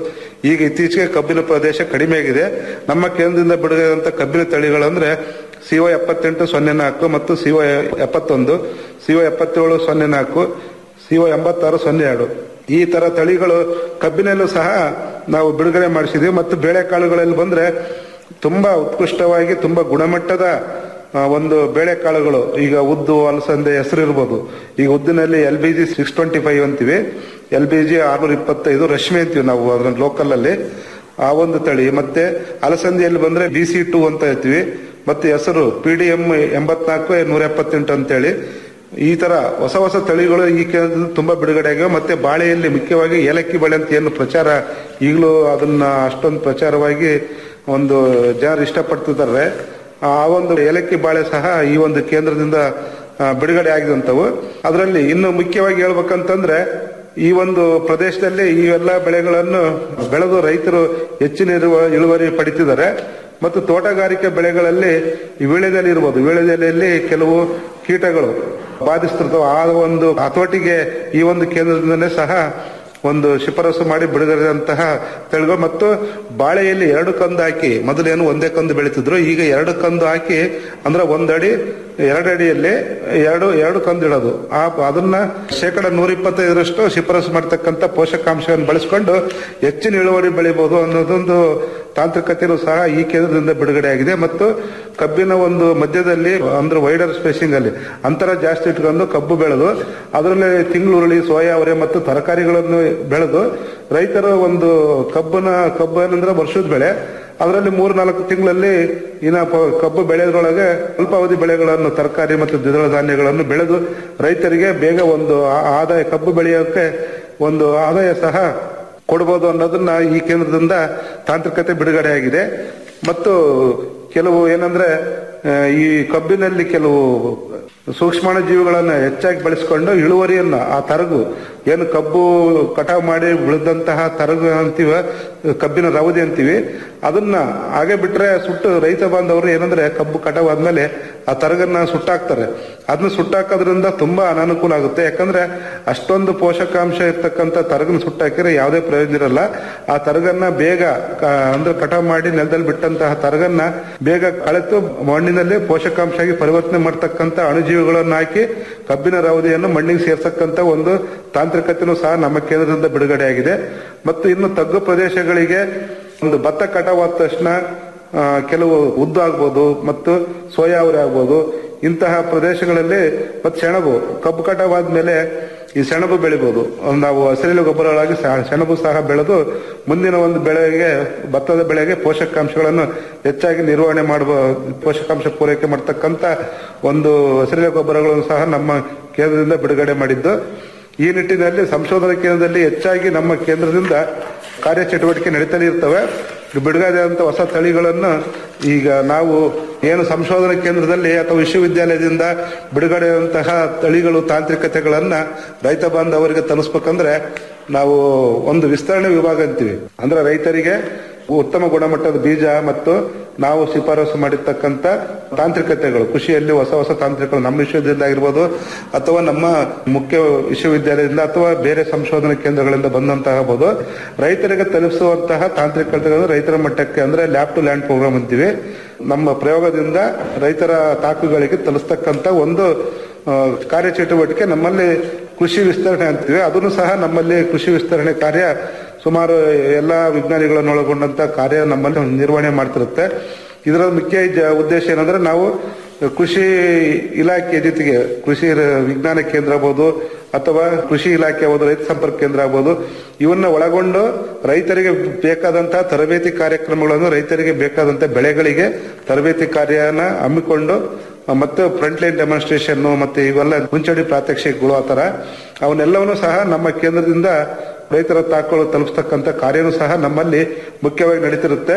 ಈಗ ಇತ್ತೀಚೆಗೆ ಕಬ್ಬಿನ ಪ್ರದೇಶ ಕಡಿಮೆ ಆಗಿದೆ ನಮ್ಮ ಕೇಂದ್ರದಿಂದ ಬಿಡುಗಡೆಯಾದಂತ ಕಬ್ಬಿನ ತಳಿಗಳಂದ್ರೆ ಸಿಒ ಎಪ್ಪತ್ತೆಂಟು ಸೊನ್ನೆ ನಾಲ್ಕು ಮತ್ತು ಸಿಒ ಎಪ್ಪತ್ತೊಂದು ಸಿಒ ಎಪ್ಪತ್ತೇಳು ಸೊನ್ನೆ ನಾಲ್ಕು ಸಿಒ ಎಂಬತ್ತಾರು ಸೊನ್ನೆ ಎರಡು ಈ ತರ ತಳಿಗಳು ಕಬ್ಬಿನಲ್ಲೂ ಸಹ ನಾವು ಬಿಡುಗಡೆ ಮಾಡಿಸಿದೀವಿ ಮತ್ತು ಬೇಳೆಕಾಳುಗಳಲ್ಲಿ ಬಂದ್ರೆ ತುಂಬಾ ಉತ್ಕೃಷ್ಟವಾಗಿ ತುಂಬಾ ಗುಣಮಟ್ಟದ ಆ, ಒಂದು ಬೇಳೆಕಾಳುಗಳು ಈಗ ಉದ್ದು ಅಲಸಂದೆ ಹೆಸರು ಇರ್ಬೋದು ಈಗ ಉದ್ದಿನಲ್ಲಿ L B G six twenty five ಅಂತೀವಿ ಎಲ್ ಬಿ ಜಿ ಆರ್ನೂರ ಇಪ್ಪತ್ತೈದು ರಶ್ಮಿ ಅಂತೀವಿ ನಾವು ಅದರ ಲೋಕಲ್ ಅಲ್ಲಿ ಆ ಒಂದು ತಳಿ ಮತ್ತೆ ಅಲಸಂದೆಯಲ್ಲಿ ಬಂದ್ರೆ ಬಿ ಸಿ ಟೂ ಅಂತ ಹೇಳ್ತೀವಿ ಮತ್ತೆ ಹೆಸರು ಪಿ ಡಿ ಎಂ ಎಂಬತ್ನಾಲ್ಕು ನೂರ ಎಪ್ಪತ್ತೆಂಟು ಅಂತೇಳಿ ಈ ತರ ಹೊಸ ಹೊಸ ತಳಿಗಳು ಈ ಕೇಂದ್ರದಲ್ಲಿ ತುಂಬಾ ಬಿಡುಗಡೆ ಆಗಿವೆ ಮತ್ತೆ ಬಾಳೆಯಲ್ಲಿ ಮುಖ್ಯವಾಗಿ ಏಲಕ್ಕಿ ಬಾಳೆ ಅಂತ ಏನು ಪ್ರಚಾರ ಈಗಲೂ ಅದನ್ನ ಅಷ್ಟೊಂದು ಪ್ರಚಾರವಾಗಿ ಒಂದು ಜನರು ಇಷ್ಟಪಡ್ತಿದ್ದಾರೆ ಆ ಒಂದು ಏಲಕ್ಕಿ ಬಾಳೆ ಸಹ ಈ ಒಂದು ಕೇಂದ್ರದಿಂದ ಆ, ಬಿಡುಗಡೆ ಆಗಿದಂತವು ಅದರಲ್ಲಿ ಇನ್ನು ಮುಖ್ಯವಾಗಿ ಹೇಳ್ಬೇಕಂತಂದ್ರೆ ಈ ಒಂದು ಪ್ರದೇಶದಲ್ಲಿ ಈ ಎಲ್ಲ ಬೆಳೆಗಳನ್ನು ಬೆಳೆದು ರೈತರು ಹೆಚ್ಚಿನ ಇರುವ- ಇಳುವರಿ ಪಡಿತಿದ್ದಾರೆ ಮತ್ತು ತೋಟಗಾರಿಕೆ ಬೆಳೆಗಳಲ್ಲಿ ಈ ವೀಳ್ಯದೆಲೆ ಇರ್ಬೋದು ವೀಳ್ಯದೆಲೆಯಲ್ಲಿ ಕೆಲವು ಕೀಟಗಳು ಬಾಧಿಸ್ತಿರ್ತವೆ ಆ ಒಂದು ಹತೋಟಿಗೆ ಈ ಒಂದು ಕೇಂದ್ರದಿಂದಲೇ ಸಹ ಒಂದು ಶಿಫಾರಸು ಮಾಡಿ ಬಿಡುಗಡೆದಂತಹ ತಳಿಗಳು ಮತ್ತು ಬಾಳೆಯಲ್ಲಿ ಎರಡು ಕಂದು ಹಾಕಿ ಮೊದಲೇನು ಒಂದೇ ಕಂದು ಬೆಳೀತಿದ್ರು ಈಗ ಎರಡು ಕಂದು ಹಾಕಿ ಅಂದ್ರೆ ಒಂದಡಿ ಎರಡು ಅಡಿಯಲ್ಲಿ ಎರಡು ಎರಡು ಕಂದು ಇಡೋದು ಆ ಅದನ್ನ ಶೇಕಡ ನೂರ ಇಪ್ಪತ್ತೈದರಷ್ಟು ಶಿಫಾರಸು ಮಾಡತಕ್ಕಂತ ಪೋಷಕಾಂಶವನ್ನು ಬಳಸಿಕೊಂಡು ಹೆಚ್ಚಿನ ಇಳುವರಿ ಬೆಳಿಬಹುದು ಅನ್ನೋದೊಂದು ತಾಂತ್ರಿಕತೆಯೂ ಸಹ ಈ ಕೇಂದ್ರದಿಂದ ಬಿಡುಗಡೆ ಆಗಿದೆ ಮತ್ತು ಕಬ್ಬಿನ ಒಂದು ಮಧ್ಯದಲ್ಲಿ ಅಂದ್ರೆ ವೈಡರ್ ಸ್ಪೇಸಿಂಗ್ ಅಲ್ಲಿ ಅಂತರ ಜಾಸ್ತಿ ಇಟ್ಕೊಂಡು ಕಬ್ಬು ಬೆಳೆದು ಅದರಲ್ಲಿ ತಿಂಗಳುರುಳಿ ಸೋಯಾ ಅವರೆ ಮತ್ತು ತರಕಾರಿಗಳನ್ನು ಬೆಳೆದು ರೈತರು ಒಂದು ಕಬ್ಬನ ಕಬ್ಬು ಏನಂದ್ರೆ ವರ್ಷದ ಬೆಳೆ ಅದರಲ್ಲಿ ಮೂರು ನಾಲ್ಕು ತಿಂಗಳಲ್ಲಿ ಇನ್ನ ಪ- ಕಬ್ಬು ಬೆಳೆಗಳೊಳಗೆ ಅಲ್ಪಾವಧಿ ಬೆಳೆಗಳನ್ನು ತರಕಾರಿ ಮತ್ತು ದ್ವಿದಳ ಧಾನ್ಯಗಳನ್ನು ಬೆಳೆದು ರೈತರಿಗೆ ಬೇಗ ಒಂದು ಆ- ಆದಾಯ ಕಬ್ಬು ಬೆಳೆಯೋಕೆ ಒಂದು ಆದಾಯ ಸಹ ಕೊಡಬಹುದು ಅನ್ನೋದನ್ನ ಈ ಕೇಂದ್ರದಿಂದ ತಾಂತ್ರಿಕತೆ ಬಿಡುಗಡೆ ಆಗಿದೆ ಮತ್ತು ಕೆಲವು ಏನಂದ್ರೆ ಆ, ಈ ಕಬ್ಬಿನಲ್ಲಿ ಕೆಲವು ಸೂಕ್ಷ್ಮಾಣು ಜೀವಿಗಳನ್ನ ಹೆಚ್ಚಾಗಿ ಬಳಸಿಕೊಂಡು ಇಳುವರಿಯನ್ನ ಆ ತರಗು ಏನು ಕಬ್ಬು ಕಟಾವು ಮಾಡಿ ಬೆಳೆದಂತಹ ತರಗು ಅಂತೀವ ಕಬ್ಬಿನ ರವದಿ ಅಂತೀವಿ ಅದನ್ನ ಹಾಗೆ ಬಿಟ್ರೆ ಸುಟ್ಟು ರೈತ ಬಾಂಧವರು ಏನಂದ್ರೆ ಕಬ್ಬು ಕಟಾವು ಆದ್ಮೇಲೆ ಆ ತರಗನ್ನ ಸುಟ್ಟಾಕ್ತಾರೆ ಅದನ್ನ ಸುಟ್ಟಾಕೋದ್ರಿಂದ ತುಂಬಾ ಅನಾನುಕೂಲ ಆಗುತ್ತೆ ಯಾಕಂದ್ರೆ ಅಷ್ಟೊಂದು ಪೋಷಕಾಂಶ ಇರ್ತಕ್ಕಂಥ ತರಗನ್ನ ಸುಟ್ಟಾಕಿದ್ರೆ ಯಾವುದೇ ಪ್ರಯೋಜನ ಇರಲ್ಲ ಆ ತರಗನ್ನ ಬೇಗ ಕ- ಅಂದ್ರೆ ಕಟಾವು ಮಾಡಿ ನೆಲದಲ್ಲಿ ಬಿಟ್ಟಂತಹ ತರಗನ್ನ ಬೇಗ ಕಳೆತು ಮಣ್ಣಿನಲ್ಲಿ ಪೋಷಕಾಂಶ ಆಗಿ ಪರಿವರ್ತನೆ ಮಾಡ್ತಕ್ಕಂಥ ಅಣುಜೀವಿಗಳನ್ನು ಹಾಕಿ ಕಬ್ಬಿನ ರವದಿಯನ್ನು ಮಣ್ಣಿಗೆ ಸೇರ್ಸಕ್ಕಂತ ಒಂದು ತಾಂತ್ರಿಕತೆನೂ ಸಹ ನಮ್ಮ ಕೇಂದ್ರದಿಂದ ಬಿಡುಗಡೆ ಆಗಿದೆ ಮತ್ತು ಇನ್ನು ತಗ್ಗು ಪ್ರದೇಶಗಳಿಗೆ ಒಂದು ಭತ್ತ ಕಟಾವಾದ ತಕ್ಷಣ ಆ, ಕೆಲವು ಉದ್ದು ಆಗ್ಬೋದು ಮತ್ತು ಸೋಯಾ ಅವರೆ ಆಗ್ಬೋದು ಇಂತಹ ಪ್ರದೇಶಗಳಲ್ಲಿ ಮತ್ತು ಸೆಣಬು ಕಬ್ಬು ಕಟಾವಾದ್ಮೇಲೆ ಈ ಸೆಣಬು ಬೆಳಿಬಹುದು ನಾವು ಹಸಿರೆಲೆ ಗೊಬ್ಬರಗಳಾಗಿ ಸಹ- ಸೆಣಬು ಸಹ ಬೆಳೆದು ಮುಂದಿನ ಒಂದು ಬೆಳೆಗೆ ಭತ್ತದ ಬೆಳೆಗೆ ಪೋಷಕಾಂಶಗಳನ್ನು ಹೆಚ್ಚಾಗಿ ನಿರ್ವಹಣೆ ಮಾಡುವ ಪೋಷಕಾಂಶ ಪೂರೈಕೆ ಮಾಡತಕ್ಕಂತ ಒಂದು ಹಸಿರೆಲೆ ಗೊಬ್ಬರಗಳನ್ನು ಸಹ ನಮ್ಮ ಕೇಂದ್ರದಿಂದ ಬಿಡುಗಡೆ ಮಾಡಿದ್ದು ಈ ನಿಟ್ಟಿನಲ್ಲಿ ಸಂಶೋಧನಾ ಕೇಂದ್ರದಲ್ಲಿ ಹೆಚ್ಚಾಗಿ ನಮ್ಮ ಕೇಂದ್ರದಿಂದ ಕಾರ್ಯಚಟುವಟಿಕೆ ನಡೀತಲೇ ಇರ್ತವೆ ಬಿಡುಗಡೆಯಾದಂಥ ಹೊಸ ತಳಿಗಳನ್ನು ಈಗ ನಾವು ಏನು ಸಂಶೋಧನಾ ಕೇಂದ್ರದಲ್ಲಿ ಅಥವಾ ವಿಶ್ವವಿದ್ಯಾಲಯದಿಂದ ಬಿಡುಗಡೆಯಾದಂತಹ ತಳಿಗಳು ತಾಂತ್ರಿಕತೆಗಳನ್ನ ರೈತ ಬಾಂಧವರಿಗೆ ತಲುಸ್ಬೇಕಂದ್ರೆ ನಾವು ಒಂದು ವಿಸ್ತರಣೆ ವಿಭಾಗ ಅಂತೀವಿ ಅಂದ್ರೆ ರೈತರಿಗೆ ಉತ್ತಮ ಗುಣಮಟ್ಟದ ಬೀಜ ಮತ್ತು ನಾವು ಶಿಫಾರಸು ಮಾಡಿರ್ತಕ್ಕಂಥ ತಾಂತ್ರಿಕತೆಗಳು ಕೃಷಿಯಲ್ಲಿ ಹೊಸ ಹೊಸ ತಾಂತ್ರಿಕಗಳು ನಮ್ಮ ವಿಶ್ವವಿದ್ಯಾಲಯ ಆಗಿರ್ಬೋದು ಅಥವಾ ನಮ್ಮ ಮುಖ್ಯ ವಿಶ್ವವಿದ್ಯಾಲಯದಿಂದ ಅಥವಾ ಬೇರೆ ಸಂಶೋಧನಾ ಕೇಂದ್ರಗಳಿಂದ ಬಂದಂತಹ ಆಗ್ಬೋದು ರೈತರಿಗೆ ತಲುಪಿಸುವಂತಹ ತಾಂತ್ರಿಕತೆಗಳು ರೈತರ ಮಟ್ಟಕ್ಕೆ ಅಂದ್ರೆ ಲ್ಯಾಬ್ ಟು ಲ್ಯಾಂಡ್ ಪ್ರೋಗ್ರಾಮ್ ಅಂತೀವಿ ನಮ್ಮ ಪ್ರಯೋಗದಿಂದ ರೈತರ ತಾಕುಗಳಿಗೆ ತಲುಸ್ತಕ್ಕಂತ ಒಂದು ಆ, ಕಾರ್ಯಚಟುವಟಿಕೆ ನಮ್ಮಲ್ಲಿ ಕೃಷಿ ವಿಸ್ತರಣೆ ಅಂತೀವಿ ಅದನ್ನು ಸಹ ನಮ್ಮಲ್ಲಿ ಕೃಷಿ ವಿಸ್ತರಣೆ ಕಾರ್ಯ ಸುಮಾರು ಎಲ್ಲಾ ವಿಜ್ಞಾನಿಗಳನ್ನು ಒಳಗೊಂಡಂತ ಕಾರ್ಯ ನಮ್ಮಲ್ಲಿ ನಿರ್ವಹಣೆ ಮಾಡ್ತಿರುತ್ತೆ ಇದರ ಮುಖ್ಯ ಜ- ಉದ್ದೇಶ ಏನಂದ್ರೆ ನಾವು ಕೃಷಿ ಇಲಾಖೆ ಜೊತೆಗೆ ಕೃಷಿ ರ- ವಿಜ್ಞಾನ ಕೇಂದ್ರ ಆಗ್ಬೋದು ಅಥವಾ ಕೃಷಿ ಇಲಾಖೆ ಆಗ್ಬೋದು ರೈತ ಸಂಪರ್ಕ ಕೇಂದ್ರ ಆಗ್ಬೋದು ಇವನ್ನ ಒಳಗೊಂಡು ರೈತರಿಗೆ ಬೇಕಾದಂತಹ ತರಬೇತಿ ಕಾರ್ಯಕ್ರಮಗಳನ್ನು ರೈತರಿಗೆ ಬೇಕಾದಂತಹ ಬೆಳೆಗಳಿಗೆ ತರಬೇತಿ ಕಾರ್ಯನ ಹಮ್ಮಿಕೊಂಡು ಆ, ಮತ್ತು ಫ್ರಂಟ್ ಲೈನ್ ಡೆಮಾನ್ಸ್ಟ್ರೇಷನ್ ಮತ್ತೆ ಇವೆಲ್ಲ ಮುಂಚೂಣಿ ಪ್ರಾತ್ಯಕ್ಷಿಕಗಳು ಆ ತರ ಅವನ್ನೆಲ್ಲವನ್ನು ಸಹ ನಮ್ಮ ಕೇಂದ್ರದಿಂದ ರೈತರ ತಾಕುಗಳು ತಲುಪಿಸ್ತಕ್ಕಂಥ ಕಾರ್ಯನೂ ಸಹ ನಮ್ಮಲ್ಲಿ ಮುಖ್ಯವಾಗಿ ನಡೀತಿರುತ್ತೆ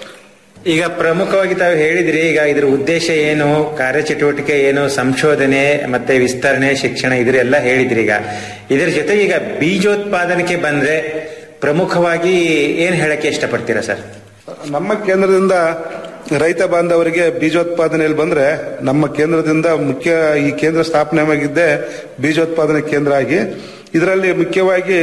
ಈಗ ಪ್ರಮುಖವಾಗಿ ತಾವು ಹೇಳಿದ್ರಿ ಈಗ ಇದ್ರ ಉದ್ದೇಶ ಏನು ಕಾರ್ಯಚಟುವಟಿಕೆ ಏನು ಸಂಶೋಧನೆ ಮತ್ತೆ ವಿಸ್ತರಣೆ ಶಿಕ್ಷಣ ಇದ್ರೆಲ್ಲ ಹೇಳಿದ್ರಿ ಈಗ ಇದ್ರ ಜೊತೆಗೆ ಈಗ ಬೀಜೋತ್ಪಾದನೆಗೆ ಬಂದ್ರೆ ಪ್ರಮುಖವಾಗಿ ಏನ್ ಹೇಳಕ್ಕೆ ಇಷ್ಟಪಡ್ತೀರಾ ಸರ್ ನಮ್ಮ ಕೇಂದ್ರದಿಂದ ರೈತ ಬಾಂಧವರಿಗೆ ಬೀಜೋತ್ಪಾದನೆಯಲ್ಲಿ ಬಂದ್ರೆ ನಮ್ಮ ಕೇಂದ್ರದಿಂದ ಮುಖ್ಯ ಈ ಕೇಂದ್ರ ಸ್ಥಾಪನೆ ಆಗಿದ್ದೆ ಬೀಜೋತ್ಪಾದನೆ ಕೇಂದ್ರ ಆಗಿ ಇದರಲ್ಲಿ ಮುಖ್ಯವಾಗಿ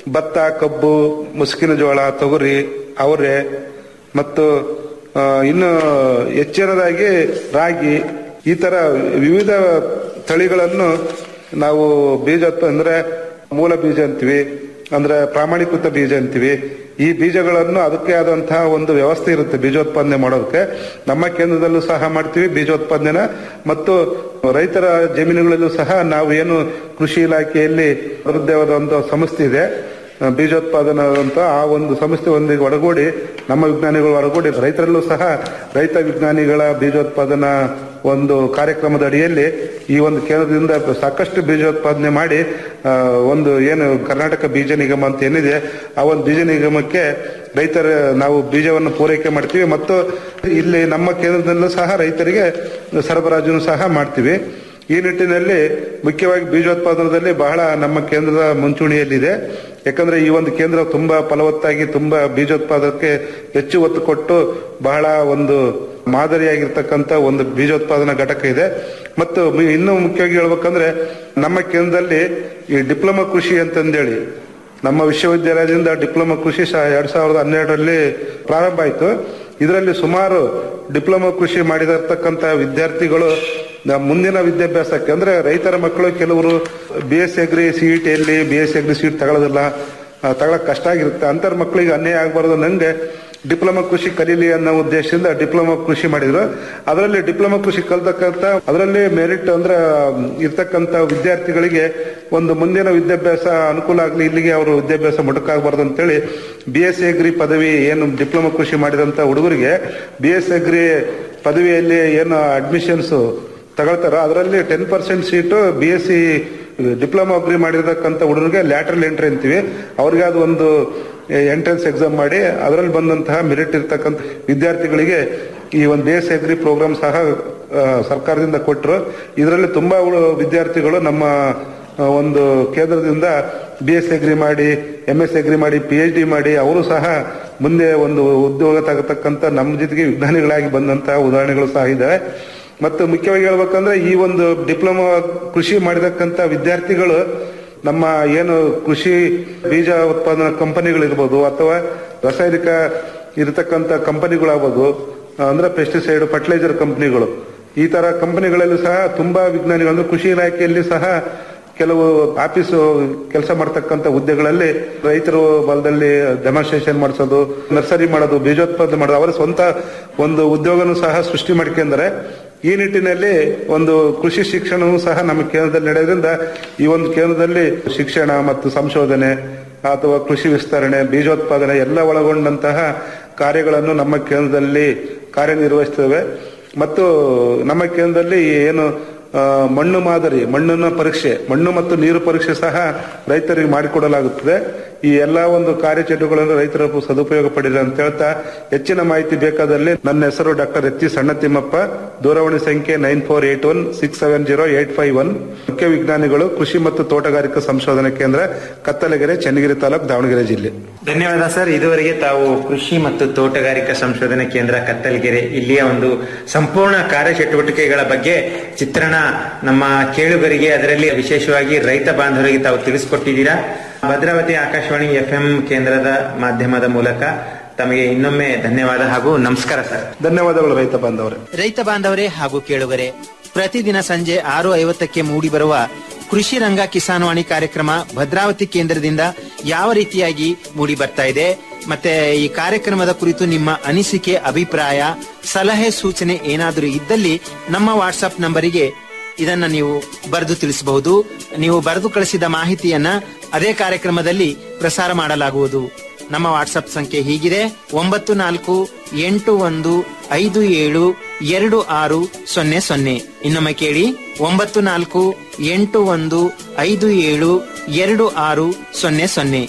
ಭತ್ತ ಕಬ್ಬು ಮುಸುಕಿನ ಜೋಳ ತೊಗರಿ ಅವರೆ ಮತ್ತು ಆ, ಇನ್ನು ಹೆಚ್ಚಿನದಾಗಿ ರಾಗಿ ಈ ತರ ವಿವಿಧ ತಳಿಗಳನ್ನು ನಾವು ಬೀಜ ಅಂದ್ರೆ ಮೂಲ ಬೀಜ ಅಂತೀವಿ ಅಂದ್ರೆ ಪ್ರಾಮಾಣಿಕೃತ ಬೀಜ ಅಂತೀವಿ ಈ ಬೀಜಗಳನ್ನು ಅದಕ್ಕೆ ಆದಂತಹ ಒಂದು ವ್ಯವಸ್ಥೆ ಇರುತ್ತೆ ಬೀಜೋತ್ಪಾದನೆ ಮಾಡೋದಕ್ಕೆ ನಮ್ಮ ಕೇಂದ್ರದಲ್ಲೂ ಸಹ ಮಾಡ್ತೀವಿ ಬೀಜೋತ್ಪಾದನೆನ ಮತ್ತು ರೈತರ ಜಮೀನುಗಳಲ್ಲೂ ಸಹ ನಾವು ಏನು ಕೃಷಿ ಇಲಾಖೆಯಲ್ಲಿ ಅಭಿವೃದ್ಧಿಯಾದ ಒಂದು ಸಂಸ್ಥೆ ಇದೆ ಆ, ಬೀಜೋತ್ಪಾದನಾ ಅಂತ ಆ ಒಂದು ಸಂಸ್ಥೆ ಒಂದಿಗೆ ಒಳಗೂಡಿ ನಮ್ಮ ವಿಜ್ಞಾನಿಗಳು ಒಳಗೂಡಿ ರೈತರಲ್ಲೂ ಸಹ ರೈತ ವಿಜ್ಞಾನಿಗಳ ಬೀಜೋತ್ಪಾದನಾ ಒಂದು ಕಾರ್ಯಕ್ರಮದ ಅಡಿಯಲ್ಲಿ ಈ ಒಂದು ಕೇಂದ್ರದಿಂದ ಸಾಕಷ್ಟು ಬೀಜೋತ್ಪಾದನೆ ಮಾಡಿ ಆ, ಒಂದು ಏನು ಕರ್ನಾಟಕ ಬೀಜ ನಿಗಮ ಅಂತ ಏನಿದೆ ಆ ಒಂದು ಬೀಜ ನಿಗಮಕ್ಕೆ ರೈತರ ನಾವು ಬೀಜವನ್ನು ಪೂರೈಕೆ ಮಾಡ್ತೀವಿ ಮತ್ತು ಇಲ್ಲಿ ನಮ್ಮ ಕೇಂದ್ರದಲ್ಲೂ ಸಹ ರೈತರಿಗೆ ಸರಬರಾಜು ಸಹ ಮಾಡ್ತೀವಿ ಈ ನಿಟ್ಟಿನಲ್ಲಿ ಮುಖ್ಯವಾಗಿ ಬೀಜೋತ್ಪಾದನದಲ್ಲಿ ಬಹಳ ನಮ್ಮ ಕೇಂದ್ರದ ಮುಂಚೂಣಿಯಲ್ಲಿದೆ ಯಾಕಂದ್ರೆ ಈ ಒಂದು ಕೇಂದ್ರ ತುಂಬಾ ಫಲವತ್ತಾಗಿ ತುಂಬಾ ಬೀಜೋತ್ಪಾದಕ್ಕೆ ಹೆಚ್ಚು ಒತ್ತು ಕೊಟ್ಟು ಬಹಳ ಒಂದು ಮಾದರಿಯಾಗಿರ್ತಕ್ಕಂಥ ಒಂದು ಬೀಜೋತ್ಪಾದನಾ ಘಟಕ ಇದೆ ಮತ್ತು ಮು- ಇನ್ನೂ ಮುಖ್ಯವಾಗಿ ಹೇಳ್ಬೇಕಂದ್ರೆ ನಮ್ಮ ಕೇಂದ್ರದಲ್ಲಿ ಈ ಡಿಪ್ಲೊಮಾ ಕೃಷಿ ಅಂತಂದೇಳಿ ನಮ್ಮ ವಿಶ್ವವಿದ್ಯಾಲಯದಿಂದ ಡಿಪ್ಲೊಮಾ ಕೃಷಿ ಸಹ ಎರಡ್ ಸಾವಿರದ ಹನ್ನೆರಡರಲ್ಲಿ ಪ್ರಾರಂಭ ಆಯಿತು ಇದರಲ್ಲಿ ಸುಮಾರು ಡಿಪ್ಲೊಮಾ ಕೃಷಿ ಮಾಡಿದಿರ್ತಕ್ಕಂಥ ವಿದ್ಯಾರ್ಥಿಗಳು ನ- ಮುಂದಿನ ವಿದ್ಯಾಭ್ಯಾಸಕ್ಕೆ ಅಂದ್ರೆ ರೈತರ ಮಕ್ಕಳು ಕೆಲವರು ಬಿ ಎಸ್ ಅಗ್ರಿ ಸಿಇಟಿಯಲ್ಲಿ ಬಿ ಎಸ್ ಅಗ್ರಿ ಸೀಟ್ ತಗೊಳ್ಳೋದಿಲ್ಲ ಆ, ತಗೊಳಕ್ ಕಷ್ಟ ಆಗಿರುತ್ತೆ ಅಂತರ್ ಮಕ್ಕಳಿಗೆ ಅನ್ಯಾಯ ಆಗಬಾರ್ದು ನಂಗೆ ಡಿಪ್ಲೊಮಾ ಕೃಷಿ ಕಲೀಲಿ ಅನ್ನೋ ಉದ್ದೇಶದಿಂದ ಡಿಪ್ಲೊಮಾ ಕೃಷಿ ಮಾಡಿದ್ರು ಅದರಲ್ಲಿ ಡಿಪ್ಲೊಮಾ ಕೃಷಿ ಕಲ್ತಕ್ಕಂತ ಅದರಲ್ಲಿ ಮೆರಿಟ್ ಅಂದ್ರೆ ಮ್, ಇರ್ತಕ್ಕಂತ ವಿದ್ಯಾರ್ಥಿಗಳಿಗೆ ಒಂದು ಮುಂದಿನ ವಿದ್ಯಾಭ್ಯಾಸ ಅನುಕೂಲ ಆಗಲಿ ಇಲ್ಲಿಗೆ ಅವರು ವಿದ್ಯಾಭ್ಯಾಸ ಮುಟುಕಾಗಬಾರ್ದು ಅಂತೇಳಿ ಬಿ ಎಸ್ ಅಗ್ರಿ ಪದವಿ ಏನು ಡಿಪ್ಲೊಮಾ ಕೃಷಿ ಮಾಡಿದಂತ ಹುಡುಗರಿಗೆ ಬಿ ಎಸ್ ಅಗ್ರಿ ಪದವಿಯಲ್ಲಿ ಏನು ಅಡ್ಮಿಷನ್ಸ್ ತಗೊಳ್ತಾರೋ ಅದರಲ್ಲಿ ten percent seat B S C diploma agri ಮಾಡಿರ್ತಕ್ಕಂಥ ಹುಡುಗರಿಗೆ ಲ್ಯಾಟ್ರಲ್ ಎಂಟ್ರಿ ಅಂತೀವಿ ಅವ್ರಿಗೆ ಅದು ಒಂದು ಎಂಟ್ರೆನ್ಸ್ ಎಕ್ಸಾಮ್ ಮಾಡಿ ಅದರಲ್ಲಿ ಬಂದಂತಹ ಮೆರಿಟ್ ಇರ್ತಕ್ಕಂಥ ವಿದ್ಯಾರ್ಥಿಗಳಿಗೆ ಈ ಒಂದು ಬಿ ಎಸ್ ಅಗ್ರಿ ಪ್ರೋಗ್ರಾಮ್ ಸಹ ಆ, ಸರ್ಕಾರದಿಂದ ಕೊಟ್ಟರು ಇದರಲ್ಲಿ ತುಂಬಾ ಉಳು- ವಿದ್ಯಾರ್ಥಿಗಳು ನಮ್ಮ ಆ, ಒಂದು ಕೇಂದ್ರದಿಂದ ಬಿ ಎಸ್ ಅಗ್ರಿ ಮಾಡಿ ಎಂ ಎಸ್ ಅಗ್ರಿ ಮಾಡಿ ಪಿ ಎಚ್ ಡಿ ಮಾಡಿ ಅವರು ಸಹ ಮುಂದೆ ಒಂದು ಉದ್ಯೋಗ ತಗತಕ್ಕಂತ ನಮ್ಮ ಜೊತೆಗೆ ವಿಜ್ಞಾನಿಗಳಾಗಿ ಬಂದಂತಹ ಉದಾಹರಣೆಗಳು ಸಹ ಇದಾವೆ ಮತ್ತು ಮುಖ್ಯವಾಗಿ ಹೇಳ್ಬೇಕಂದ್ರೆ ಈ ಒಂದು ಡಿಪ್ಲೊಮಾ ಕೃಷಿ ಮಾಡಿದಕ್ಕಂತ ವಿದ್ಯಾರ್ಥಿಗಳು ನಮ್ಮ ಏನು ಕೃಷಿ ಬೀಜ ಉತ್ಪಾದನಾ ಕಂಪನಿಗಳಿರ್ಬೋದು ಅಥವಾ ರಾಸಾಯನಿಕ ಇರತಕ್ಕಂತ ಕಂಪನಿಗಳಾಗ್ಬೋದು ಅಂದ್ರೆ ಪೆಸ್ಟಿಸೈಡ್ ಫರ್ಟಿಲೈಸರ್ ಕಂಪನಿಗಳು ಈ ತರ ಕಂಪನಿಗಳಲ್ಲಿ ಸಹ ತುಂಬಾ ವಿಜ್ಞಾನಿಗಳು ಅಂದ್ರೆ ಕೃಷಿ ಇಲಾಖೆಯಲ್ಲಿ ಸಹ ಕೆಲವು ಆಫೀಸ್ ಕೆಲಸ ಮಾಡ್ತಕ್ಕಂಥ ಹುದ್ದೆಗಳಲ್ಲಿ ರೈತರು ಬಲದಲ್ಲಿ ಡೆಮಾನ್ಸ್ಟ್ರೇಷನ್ ಮಾಡಿಸೋದು ನರ್ಸರಿ ಮಾಡೋದು ಬೀಜೋತ್ಪಾದನೆ ಮಾಡೋದು ಅವರ ಸ್ವಂತ ಒಂದು ಉದ್ಯೋಗನೂ ಸಹ ಸೃಷ್ಟಿ ಮಾಡ್ಕೊಂಡರೆ ಈ ನಿಟ್ಟಿನಲ್ಲಿ ಒಂದು ಕೃಷಿ ಶಿಕ್ಷಣವೂ ಸಹ ನಮ್ಮ ಕೇಂದ್ರದಲ್ಲಿ ನಡೆಯೋದ್ರಿಂದ ಈ ಒಂದು ಕೇಂದ್ರದಲ್ಲಿ ಶಿಕ್ಷಣ ಮತ್ತು ಸಂಶೋಧನೆ ಅಥವಾ ಕೃಷಿ ವಿಸ್ತರಣೆ ಬೀಜೋತ್ಪಾದನೆ ಎಲ್ಲ ಒಳಗೊಂಡಂತಹ ಕಾರ್ಯಗಳನ್ನು ನಮ್ಮ ಕೇಂದ್ರದಲ್ಲಿ ಕಾರ್ಯನಿರ್ವಹಿಸ್ತೇವೆ ಮತ್ತು ನಮ್ಮ ಕೇಂದ್ರದಲ್ಲಿ ಏನು ಆ, ಮಣ್ಣು ಮಾದರಿ ಮಣ್ಣಿನ ಪರೀಕ್ಷೆ ಮಣ್ಣು ಮತ್ತು ನೀರು ಪರೀಕ್ಷೆ ಸಹ ರೈತರಿಗೆ ಮಾಡಿಕೊಡಲಾಗುತ್ತದೆ ಈ ಎಲ್ಲಾ ಒಂದು ಕಾರ್ಯಚಟುವಟಿಕೆಗಳನ್ನು ರೈತರ ಸದುಪಯೋಗ ಪಡೆದ ಅಂತ ಹೇಳ್ತಾ ಹೆಚ್ಚಿನ ಮಾಹಿತಿ ಬೇಕಾದಲ್ಲಿ ನನ್ನ ಹೆಸರು ಡಾಕ್ಟರ್ ಎತ್ತಿ ಸಣ್ಣ ತಿಮ್ಮಪ್ಪ ದೂರವಾಣಿ ಸಂಖ್ಯೆ nine four eight one six seven zero eight five one ಮುಖ್ಯ ವಿಜ್ಞಾನಿಗಳು ಕೃಷಿ ಮತ್ತು ತೋಟಗಾರಿಕಾ ಸಂಶೋಧನಾ ಕೇಂದ್ರ ಕತ್ತಲಗೆರೆ ಚನ್ನಗಿರಿ ತಾಲೂಕು ದಾವಣಗೆರೆ ಜಿಲ್ಲೆ ಧನ್ಯವಾದ ಸರ್ ಇದುವರೆಗೆ ತಾವು ಕೃಷಿ ಮತ್ತು ತೋಟಗಾರಿಕಾ ಸಂಶೋಧನಾ ಕೇಂದ್ರ ಕತ್ತಲಗೆರೆ ಇಲ್ಲಿಯ ಒಂದು ಸಂಪೂರ್ಣ ಕಾರ್ಯಚಟುವಟಿಕೆಗಳ ಬಗ್ಗೆ ಚಿತ್ರಣ ನಮ್ಮ ಕೇಳುಗರಿಗೆ ಅದರಲ್ಲಿ ವಿಶೇಷವಾಗಿ ರೈತ ಬಾಂಧವರಿಗೆ ತಾವು ತಿಳಿಸಿಕೊಟ್ಟಿದ್ದೀರಾ ಭದ್ರಾವತಿ ಆಕಾಶವಾಣಿ ಎಫ್ಎಂ ಕೇಂದ್ರದ ಮಾಧ್ಯಮದ ಮೂಲಕ ತಮಗೆ ಇನ್ನೊಮ್ಮೆ ಧನ್ಯವಾದ ಹಾಗೂ ನಮಸ್ಕಾರ ಸರ್ ಧನ್ಯವಾದಗಳು ರೈತ ಬಾಂಧವರೇ ರೈತ ಬಾಂಧವರೇ ಹಾಗೂ ಕೇಳುಗರೆ ಪ್ರತಿದಿನ ಸಂಜೆ ಆರು ಐವತ್ತಕ್ಕೆ ಮೂಡಿಬರುವ ಕೃಷಿ ರಂಗ ಕಿಸಾನ್ವಾಣಿ ಕಾರ್ಯಕ್ರಮ ಭದ್ರಾವತಿ ಕೇಂದ್ರದಿಂದ ಯಾವ ರೀತಿಯಾಗಿ ಮೂಡಿ ಬರ್ತಾ ಇದೆ ಮತ್ತೆ ಈ ಕಾರ್ಯಕ್ರಮದ ಕುರಿತು ನಿಮ್ಮ ಅನಿಸಿಕೆ ಅಭಿಪ್ರಾಯ ಸಲಹೆ ಸೂಚನೆ ಏನಾದರೂ ಇದ್ದಲ್ಲಿ ನಮ್ಮ ವಾಟ್ಸ್ಆಪ್ ನಂಬರಿಗೆ ಇದನ್ನ ನೀವು ಬರೆದು ತಿಳಿಸಬಹುದು ನೀವು ಬರೆದು ಕಳಿಸಿದ ಮಾಹಿತಿಯನ್ನ ಅದೇ ಕಾರ್ಯಕ್ರಮದಲ್ಲಿ ಪ್ರಸಾರ ಮಾಡಲಾಗುವುದು ನಮ್ಮ ವಾಟ್ಸ್ಆಪ್ ಸಂಖ್ಯೆ ಹೀಗಿದೆ ಒಂಬತ್ತು ನಾಲ್ಕು ಎಂಟು ಒಂದು ಐದು ಏಳು ಎರಡು ಆರು ಸೊನ್ನೆ ಸೊನ್ನೆ ಇನ್ನೊಮ್ಮೆ ಕೇಳಿ ಒಂಬತ್ತು ನಾಲ್ಕು ಎಂಟು ಒಂದು ಐದು ಏಳು ಎರಡು ಆರು ಸೊನ್ನೆ ಸೊನ್ನೆ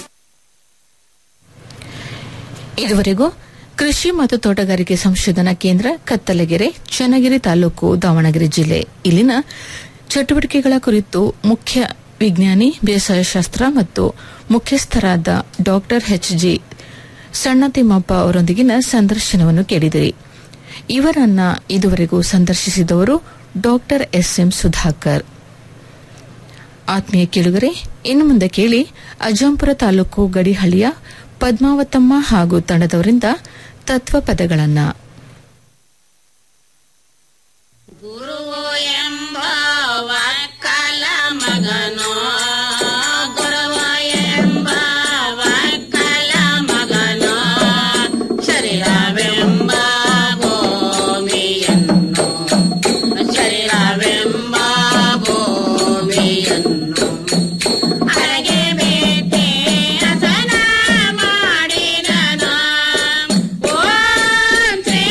ಇದುವರೆಗೂ ಕೃಷಿ ಮತ್ತು ತೋಟಗಾರಿಕೆ ಸಂಶೋಧನಾ ಕೇಂದ್ರ ಕತ್ತಲಗೆರೆ ಚನ್ನಗಿರಿ ತಾಲೂಕು ದಾವಣಗೆರೆ ಜಿಲ್ಲೆ ಇಲ್ಲಿನ ಚಟುವಟಿಕೆಗಳ ಕುರಿತು ಮುಖ್ಯ ವಿಜ್ಞಾನಿ ಬೇಸಾಯ ಶಾಸ್ತ್ರ ಮತ್ತು ಮುಖ್ಯಸ್ಥರಾದ ಡಾಕ್ಟರ್ ಎಚ್ ಜಿ ಸಣ್ಣ ತಿಮ್ಮಪ್ಪ ಅವರೊಂದಿಗಿನ ಸಂದರ್ಶನವನ್ನು ಕೇಳಿದಿರಿ ಇವರನ್ನ ಇದುವರೆಗೂ ಸಂದರ್ಶಿಸಿದವರು ಡಾಕ್ಟರ್ ಎಸ್ ಎಂ ಸುಧಾಕರ್ ಆತ್ಮೀಯ ಕೇಳುಗರೆ ಇನ್ನು ಮುಂದೆ ಕೇಳಿ ಅಜ್ಜಂಪುರ ತಾಲೂಕು ಗಡಿಹಳ್ಳಿಯ ಪದ್ಮಾವತಮ್ಮ ಹಾಗೂ ತಂಡದವರಿಂದ ತತ್ವ ಪದಗಳನ್ನ ಒಕ್ಕಲ ಮಗನೋ ಗುರುವ ಎಂಬ ಒಕ್ಕಲ ಮಗನೋ ಶರೀರವೆಂಬ ಭೂಮಿಯನ್ನು ಶರೀರವೆಂಬ ಭೂಮಿಯನ್ನು ಅರಗೆ ಬೇತೆ ಹಸನ ಮಾಡಿದನು ಓಂ ಶ್ರೀ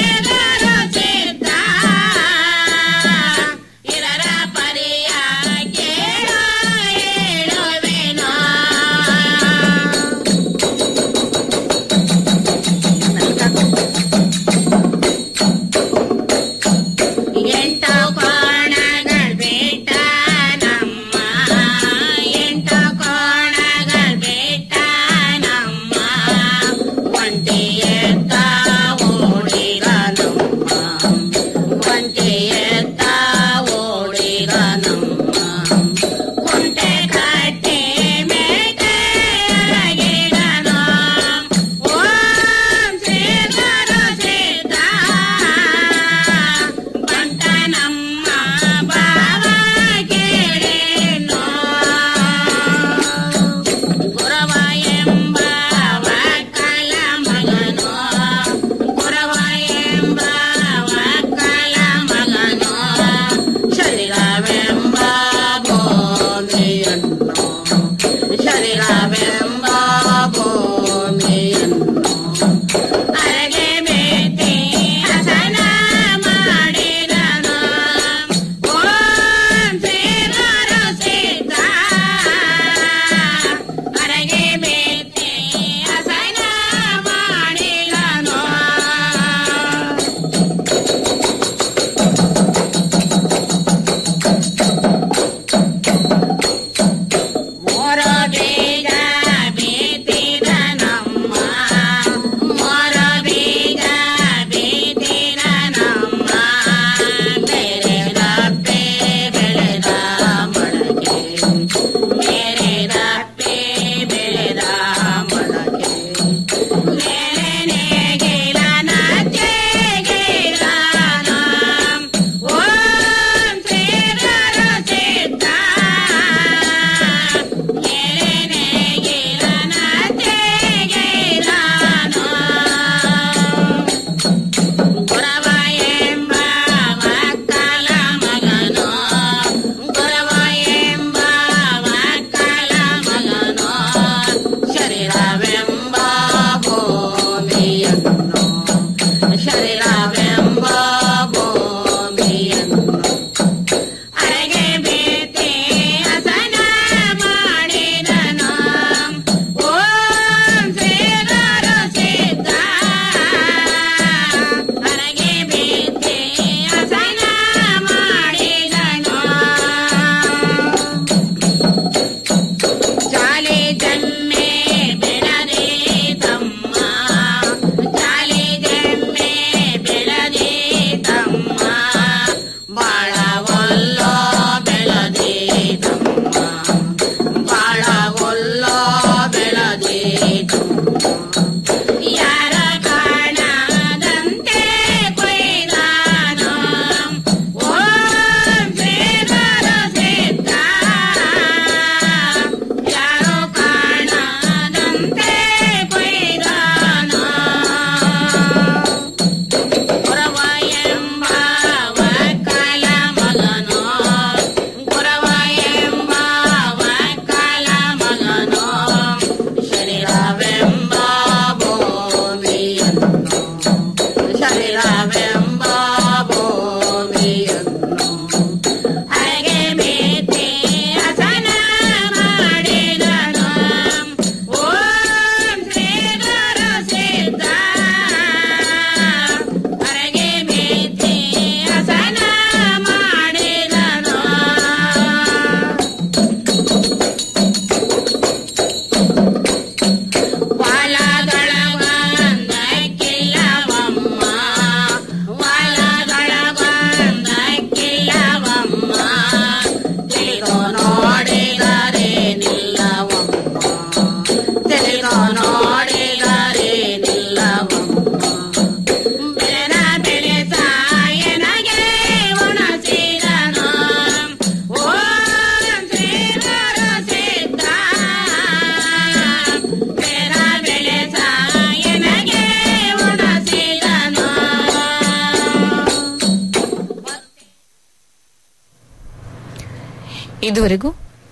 ಇದುವರೆಗೂ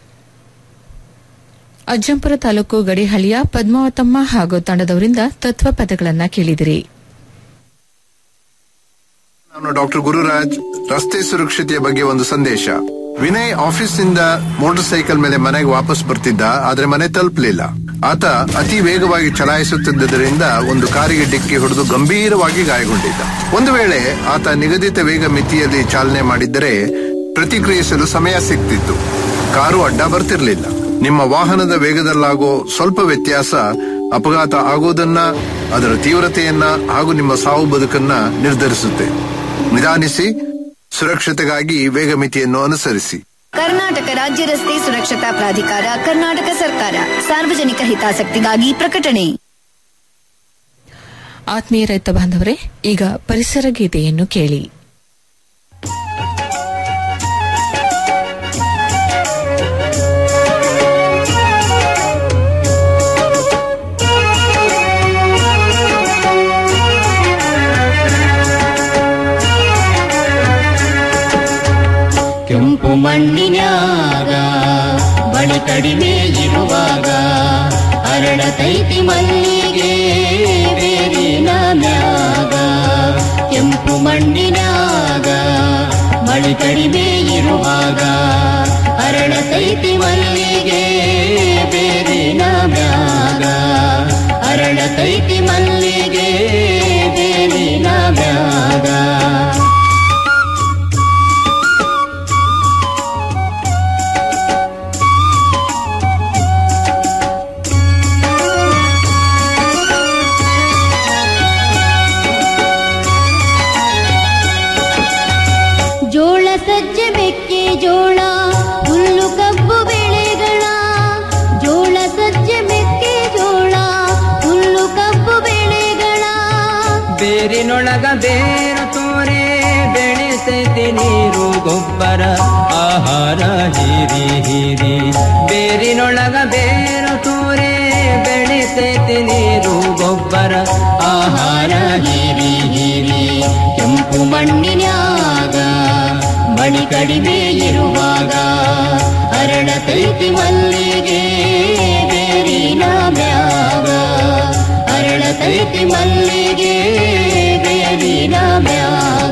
ಅಜ್ಜಂಪುರ ತಾಲೂಕು ಗಡಿಹಳ್ಳಿಯ ಪದ್ಮಾವತಮ್ಮ ಹಾಗೂ ತಂಡದವರಿಂದ ತತ್ವ ಪದಗಳನ್ನ ಕೇಳಿದಿರಿ ನಾನು ಡಾಕ್ಟರ್ ಗುರುರಾಜ್ ರಸ್ತೆ ಸುರಕ್ಷತೆಯ ಬಗ್ಗೆ ಒಂದು ಸಂದೇಶ ವಿನಯ್ ಆಫೀಸ್ನಿಂದ ಮೋಟಾರ್ ಸೈಕಲ್ ಮೇಲೆ ಮನೆಗೆ ವಾಪಸ್ ಬರ್ತಿದ್ದ ಆದ್ರೆ ಮನೆ ತಲುಪಲಿಲ್ಲ ಆತ ಅತಿ ವೇಗವಾಗಿ ಚಲಾಯಿಸುತ್ತಿದ್ದರಿಂದ ಒಂದು ಕಾರಿಗೆ ಡಿಕ್ಕಿ ಹೊಡೆದು ಗಂಭೀರವಾಗಿ ಗಾಯಗೊಂಡಿದ್ದ ಒಂದು ವೇಳೆ ಆತ ನಿಗದಿತ ವೇಗ ಮಿತಿಯಲ್ಲಿ ಚಾಲನೆ ಮಾಡಿದ್ದರೆ ಪ್ರತಿಕ್ರಿಯಿಸಲು ಸಮಯ ಸಿಗ್ತಿತ್ತು ಕಾರು ಅಡ್ಡ ಬರ್ತಿರ್ಲಿಲ್ಲ ನಿಮ್ಮ ವಾಹನದ ವೇಗದಲ್ಲಾಗೋ ಸ್ವಲ್ಪ ವ್ಯತ್ಯಾಸ ಅಪಘಾತ ಆಗೋದನ್ನ ಅದರ ತೀವ್ರತೆಯನ್ನ ಹಾಗೂ ನಿಮ್ಮ ಸಾವು ಬದುಕನ್ನ ನಿರ್ಧರಿಸುತ್ತೆ ನಿಧಾನಿಸಿ ಸುರಕ್ಷತೆಗಾಗಿ ವೇಗ ಮಿತಿಯನ್ನು ಅನುಸರಿಸಿ ಕರ್ನಾಟಕ ರಾಜ್ಯ ರಸ್ತೆ ಸುರಕ್ಷತಾ ಪ್ರಾಧಿಕಾರ ಕರ್ನಾಟಕ ಸರ್ಕಾರ ಸಾರ್ವಜನಿಕ ಹಿತಾಸಕ್ತಿಗಾಗಿ ಪ್ರಕಟಣೆ ಆತ್ಮೀಯ ರೈತ ಬಾಂಧವರೇ ಈಗ ಪರಿಸರ ಗೀತೆಯನ್ನು ಕೇಳಿ ಕೆಂಪು ಮಣ್ಣಿನ್ಯಾಗ ಬಳಿ ಕಡಿಮೆ ಇರುವಾಗ ಅರಳತೈತಿ ಮಲ್ಲಿಗೆ ಬೇರಿನ ಮ್ಯಾಗ ಕೆಂಪು ಮಣ್ಣಿನ್ಯಾಗ ಬಳಿ ಕಡಿಮೆ ಇರುವಾಗ ಅರಳತೈತಿ ಮಲ್ಲಿಗೆ ಬೇರಿನ ಮ್ಯಾಗ ಅರಳತೈತಿ ಮಲ್ಲಿಗೆ ಬೇರಿನ ಮ್ಯಾಗ ಜೋಳ ಸಜ್ಜೆ ಮೆಕ್ಕೆ ಜೋಳ ಹುಲ್ಲು ಕಬ್ಬು ಬೆಳೆಗಳ ಜೋಳ ಸಜ್ಜೆ ಮೆಕ್ಕೆ ಜೋಳ ಹುಲ್ಲು ಕಬ್ಬು ಬೆಳೆಗಳ ಬೇರಿನೊಳಗ ಬೇರು ತೋರೆ ಬೆಳೆಸೈತಿ ನೀರು ಗೊಬ್ಬರ ಆಹಾರ ಹೀರಿ ಹೀರಿ ಬೇರಿನೊಳಗ ಬೇರು ತೋರೆ ಬೆಳೆಸೈತಿ ನೀರು ಗೊಬ್ಬರ ಆಹಾರ ಹೀರಿ ಹೀರಿ ಕೆಂಪು ಮಣ್ಣಿನ್ಯಾಗ ಮಣಿ ಕಡಿಮೆ ಇರುವಾಗ ಅರಳತೈತಿ ಮಲ್ಲಿಗೆ ಬೇರಿನ ಮ್ಯಾಗ ಅರಳತೈತಿ ಮಲ್ಲಿಗೆ ಬೇರಿನ ಮ್ಯಾಗ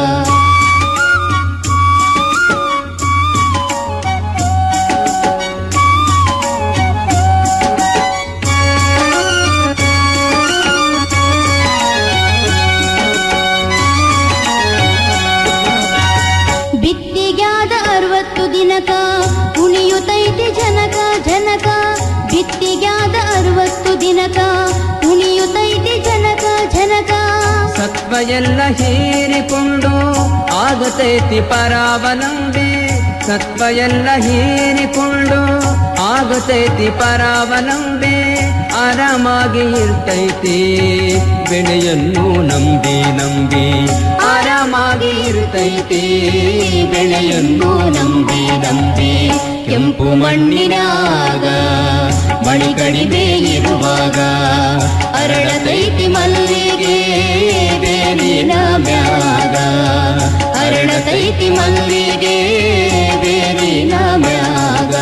ಬಿತ್ತಿಗ್ಯಾದ ಅರವತ್ತು ದಿನಕ ಉಣಿಯುತ್ತೈತಿ ಜನಕ ಜನಕ ಬಿತ್ತಿಗ್ಯಾದ ಅರವತ್ತು ದಿನಕ ಉಣಿಯುತ್ತೈತಿ ಜನಕ ಜನಕ ಸತ್ವ ಎಲ್ಲ ಹೀರಿಕೊಂಡು ಆಗತೈತಿ ಪರಾವಲಂಬಿ ಸತ್ವ ಎಲ್ಲ ಹೀರಿಕೊಂಡು ಆಗತೈತಿ ಪರಾವಲಂಬಿ ಆರಾಮಾಗಿ ಇರ್ತೈತಿ ಬೆಳೆಯನ್ನು ನಂಬಿ ನಂಬಿ ಆರಾಮಾಗಿ ಇರ್ತೈತಿ ಬೆಳೆಯನ್ನು ನಂಬಿ ನಂಬಿ ಕೆಂಪು ಮಣ್ಣಿನಾಗ ಮಣಿ ಕಡಿಮೆ ಇರುವಾಗ ಅರಳತೈತಿ ಮಲ್ಲಿಗೆ ಬೇರಿನ ಮ್ಯಾಗ ಅರಳತೈತಿ ಮಲ್ಲಿಗೆ ಬೇರಿನ ಮ್ಯಾಗ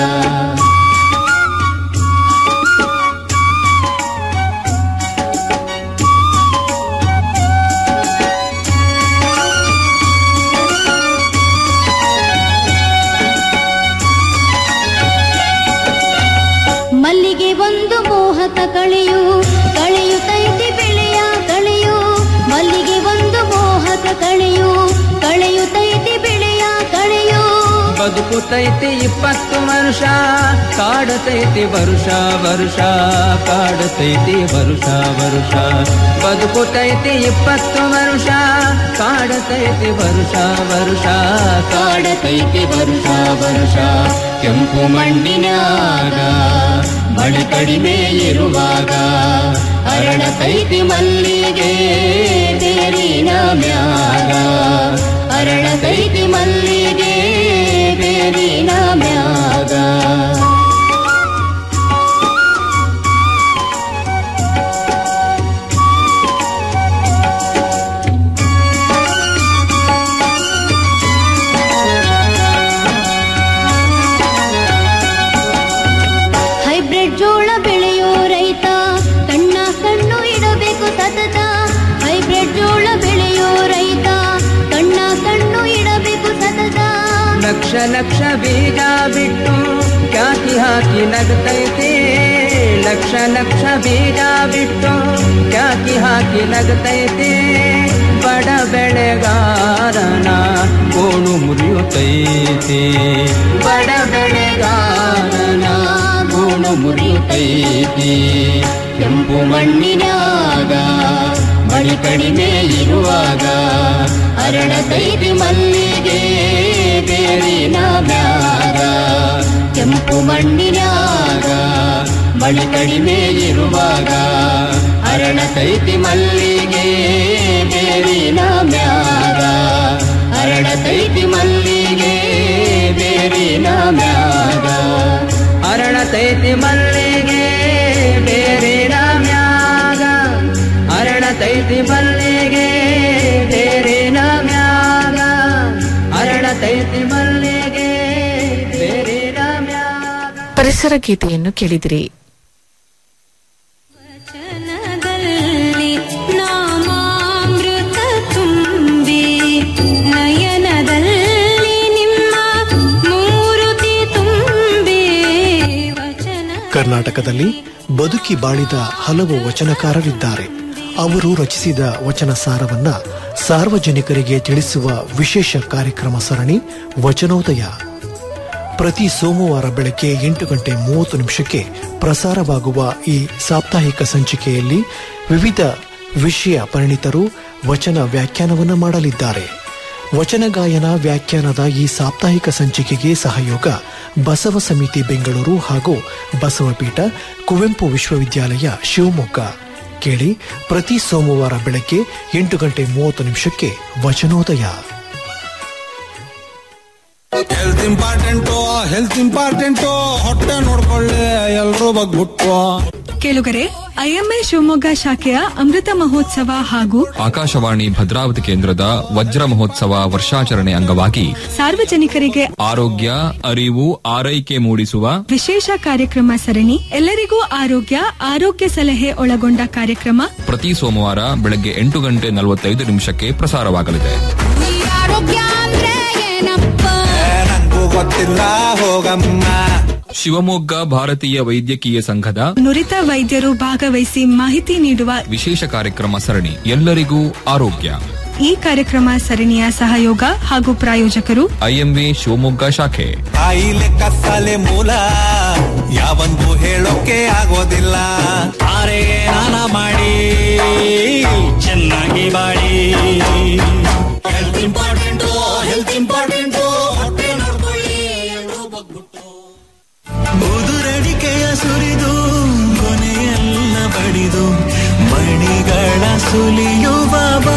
ಮಲ್ಲಿಗೆ ಒಂದು ಮೋಹಕ ಕಳೆಯು ಕಳೆಯುತ್ತೈತಿ ಬೆಳೆಯ ಕಳೆಯು ಮಲ್ಲಿಗೆ ಒಂದು ಮೋಹಕ ಕಳೆಯು ಕಳೆಯುತ್ತೈತಿ ಬೆಳೆಯ ಕಳೆಯು ಬದುಕುತೈತಿ ಇಪ್ಪತ್ತು ವರ್ಷ ಕಾಡತೈತಿ ವರುಷ ವರುಷ ಕಾಡತೈತಿ ವರುಷ ವರುಷ ಬದುಕುತೈತಿ ಇಪ್ಪತ್ತು ವರ್ಷ ಕಾಡತೈತಿ ವರುಷ ವರುಷ ಕಾಡತೈತಿ ವರುಷ ವರುಷ ಕೆಂಪು ಮಣ್ಣಿನಾಗ ಮಳೆ ಕಡಿಮೆ ಇರುವಾಗ ಅರಳತೈತಿ ಮಲ್ಲಿಗೆ ಬೇರಿನ ಮ್ಯಾಗ ಅರಳತೈತಿ ಮಲ್ಲಿಗೆ ಬೇರಿನ ಮ್ಯಾಗ ಲಕ್ಷ ಲಕ್ಷ ಬೀಜ ಬಿಟ್ಟು ಕ್ಯಾಕಿ ಹಾಕಿ ನಗತೈತೆ ಲಕ್ಷ ಲಕ್ಷ ಬೀಜ ಬಿಟ್ಟು ಕ್ಯಾಕಿ ಹಾಕಿ ನಗತೈತೆ ಬಡ ಬೆಳೆಗಾರನ ಗೋಣು ಮುರಿಯುತ್ತೈತೆ ಬಡ ಬೆಳೆಗಾರನ ಗೋಣು ಮುರಿಯುತ್ತೈತೆ ಕೆಂಪು ಮಣ್ಣಿನಾಗ ಮಳಿ ಕಡಿಮೆ ಇರುವಾಗ ಅರಳತೈತಿ ಮಲ್ಲಿಗೆ ಬೇರಿನ ಮ್ಯಾಗ ಕೆಂಪು ಮಣ್ಣಿನಾಗ ಮಳಿ ಕಡಿಮೆ ಇರುವಾಗ ಅರಳತೈತಿ ಮಲ್ಲಿಗೆ ಬೇರಿನ ಮ್ಯಾಗ ಅರಳತೈತಿ ಮಲ್ಲಿಗೆ ಬೇರಿನ ಮ್ಯಾಗ ಅರಳತೈತಿ ಮಲ್ಲಿಗೆ ಬೇರಿನ ಮ್ಯಾಗ ಅರಳತೈತಿ ಮಲ್ಲಿಗೆ ಬೇರಿನ ಮ್ಯಾಗ ಅರಳತೈತಿ ಮಲ್ಲಿಗೆ ಬೇರಿನ ಮ್ಯಾಗ ಪರಿಸರ ಗೀತೆಯನ್ನು ಕೇಳಿದಿರಿ ವಚನದಲ್ಲಿ ನಾಮಾಮೃತ ತುಂಬಿ ನಯನದಲ್ಲಿ ನಿಮ್ಮ ಮೂರುತಿ ತುಂಬಿ ವಚನ ಕರ್ನಾಟಕದಲ್ಲಿ ಬದುಕಿ ಬಾಳಿದ ಹಲವು ವಚನಕಾರರಿದ್ದಾರೆ ಅವರು ರಚಿಸಿದ ವಚನ ಸಾರವನ್ನ ಸಾರ್ವಜನಿಕರಿಗೆ ತಿಳಿಸುವ ವಿಶೇಷ ಕಾರ್ಯಕ್ರಮ ಸರಣಿ ವಚನೋದಯ ಪ್ರತಿ ಸೋಮವಾರ ಬೆಳಗ್ಗೆ ಎಂಟು ಗಂಟೆ ಮೂವತ್ತು ನಿಮಿಷಕ್ಕೆ ಪ್ರಸಾರವಾಗುವ ಈ ಸಾಪ್ತಾಹಿಕ ಸಂಚಿಕೆಯಲ್ಲಿ ವಿವಿಧ ವಿಷಯ ಪರಿಣಿತರು ವಚನ ವ್ಯಾಖ್ಯಾನವನ್ನು ಮಾಡಲಿದ್ದಾರೆ ವಚನ ಗಾಯನ ವ್ಯಾಖ್ಯಾನದ ಈ ಸಾಪ್ತಾಹಿಕ ಸಂಚಿಕೆಗೆ ಸಹಯೋಗ ಬಸವ ಸಮಿತಿ ಬೆಂಗಳೂರು ಹಾಗೂ ಬಸವಪೀಠ ಕುವೆಂಪು ವಿಶ್ವವಿದ್ಯಾಲಯ ಶಿವಮೊಗ್ಗ ಕೇಳಿ ಪ್ರತಿ ಸೋಮವಾರ ಬೆಳಗ್ಗೆ ಎಂಟು ಗಂಟೆ ಮೂವತ್ತು ನಿಮಿಷಕ್ಕೆ ವಚನೋದಯ ಹೆಲ್ತ್ ಇಂಪಾರ್ಟೆಂಟು ಹೆಲ್ತ್ ಇಂಪಾರ್ಟೆಂಟು ಹೊಟ್ಟೆ ನೋಡ್ಕೊಳ್ಳಿ ಎಲ್ರೂ ಬಗ್ಬಿಟ್ಟು ಕೇಳುಗರೆ ಐಎಂಎ ಶಿವಮೊಗ್ಗ ಶಾಖೆಯ ಅಮೃತ ಮಹೋತ್ಸವ ಹಾಗೂ ಆಕಾಶವಾಣಿ ಭದ್ರಾವತಿ ಕೇಂದ್ರದ ವಜ್ರ ಮಹೋತ್ಸವ ವರ್ಷಾಚರಣೆ ಅಂಗವಾಗಿ ಸಾರ್ವಜನಿಕರಿಗೆ ಆರೋಗ್ಯ ಅರಿವು ಆರೈಕೆ ಮೂಡಿಸುವ ವಿಶೇಷ ಕಾರ್ಯಕ್ರಮ ಸರಣಿ ಎಲ್ಲರಿಗೂ ಆರೋಗ್ಯ ಆರೋಗ್ಯ ಸಲಹೆ ಒಳಗೊಂಡ ಕಾರ್ಯಕ್ರಮ ಪ್ರತಿ ಸೋಮವಾರ ಬೆಳಗ್ಗೆ ಎಂಟು ಗಂಟೆ ನಲವತ್ತೈದು ನಿಮಿಷಕ್ಕೆ ಪ್ರಸಾರವಾಗಲಿದೆ ಆರೋಗ್ಯ ಅಂದ್ರೆ ಏನಪ್ಪ ನಂಗೂ ಗೊತ್ತಿಲ್ಲ ಹೋಗಮ್ಮ ಶಿವಮೊಗ್ಗ ಭಾರತೀಯ ವೈದ್ಯಕೀಯ ಸಂಘದ ನುರಿತ ವೈದ್ಯರು ಭಾಗವಹಿಸಿ ಮಾಹಿತಿ ನೀಡುವ ವಿಶೇಷ ಕಾರ್ಯಕ್ರಮ ಸರಣಿ ಎಲ್ಲರಿಗೂ ಆರೋಗ್ಯ ಈ ಕಾರ್ಯಕ್ರಮ ಸರಣಿಯ ಸಹಯೋಗ ಹಾಗೂ ಪ್ರಾಯೋಜಕರು ಐಎಂವಿ ಶಿವಮೊಗ್ಗ ಶಾಖೆ ಕಾಯಿಲೆ ಕತ್ತಲೆ ಮೂಲ ಯಾವಂದು ಹೇಳೋಕೆ ಆಗೋದಿಲ್ಲ ಆರೆ ನಾನ ಮಾಡಿ ಚೆನ್ನಾಗಿ ಬಾಳಿ ಹೆಲ್ತ್ ಇಂಪಾರ್ಟೆಂಟು ಹೆಲ್ತ್ ಇಂಪಾರ್ಟೆಂಟು ಹೊಟ್ಟೆ ನೋಡ್ಕೊಳ್ಳಿ ಎಲ್ರೂ ಬಗ್ಬಿಟ್ಟು ಉದುರಡಿಕೆಯ ಸುರಿದು ಕೊನೆಯೆಲ್ಲ ಬಡಿದು ಮಣಿಗಳ ಸುಲಿಯುವ ಬಾ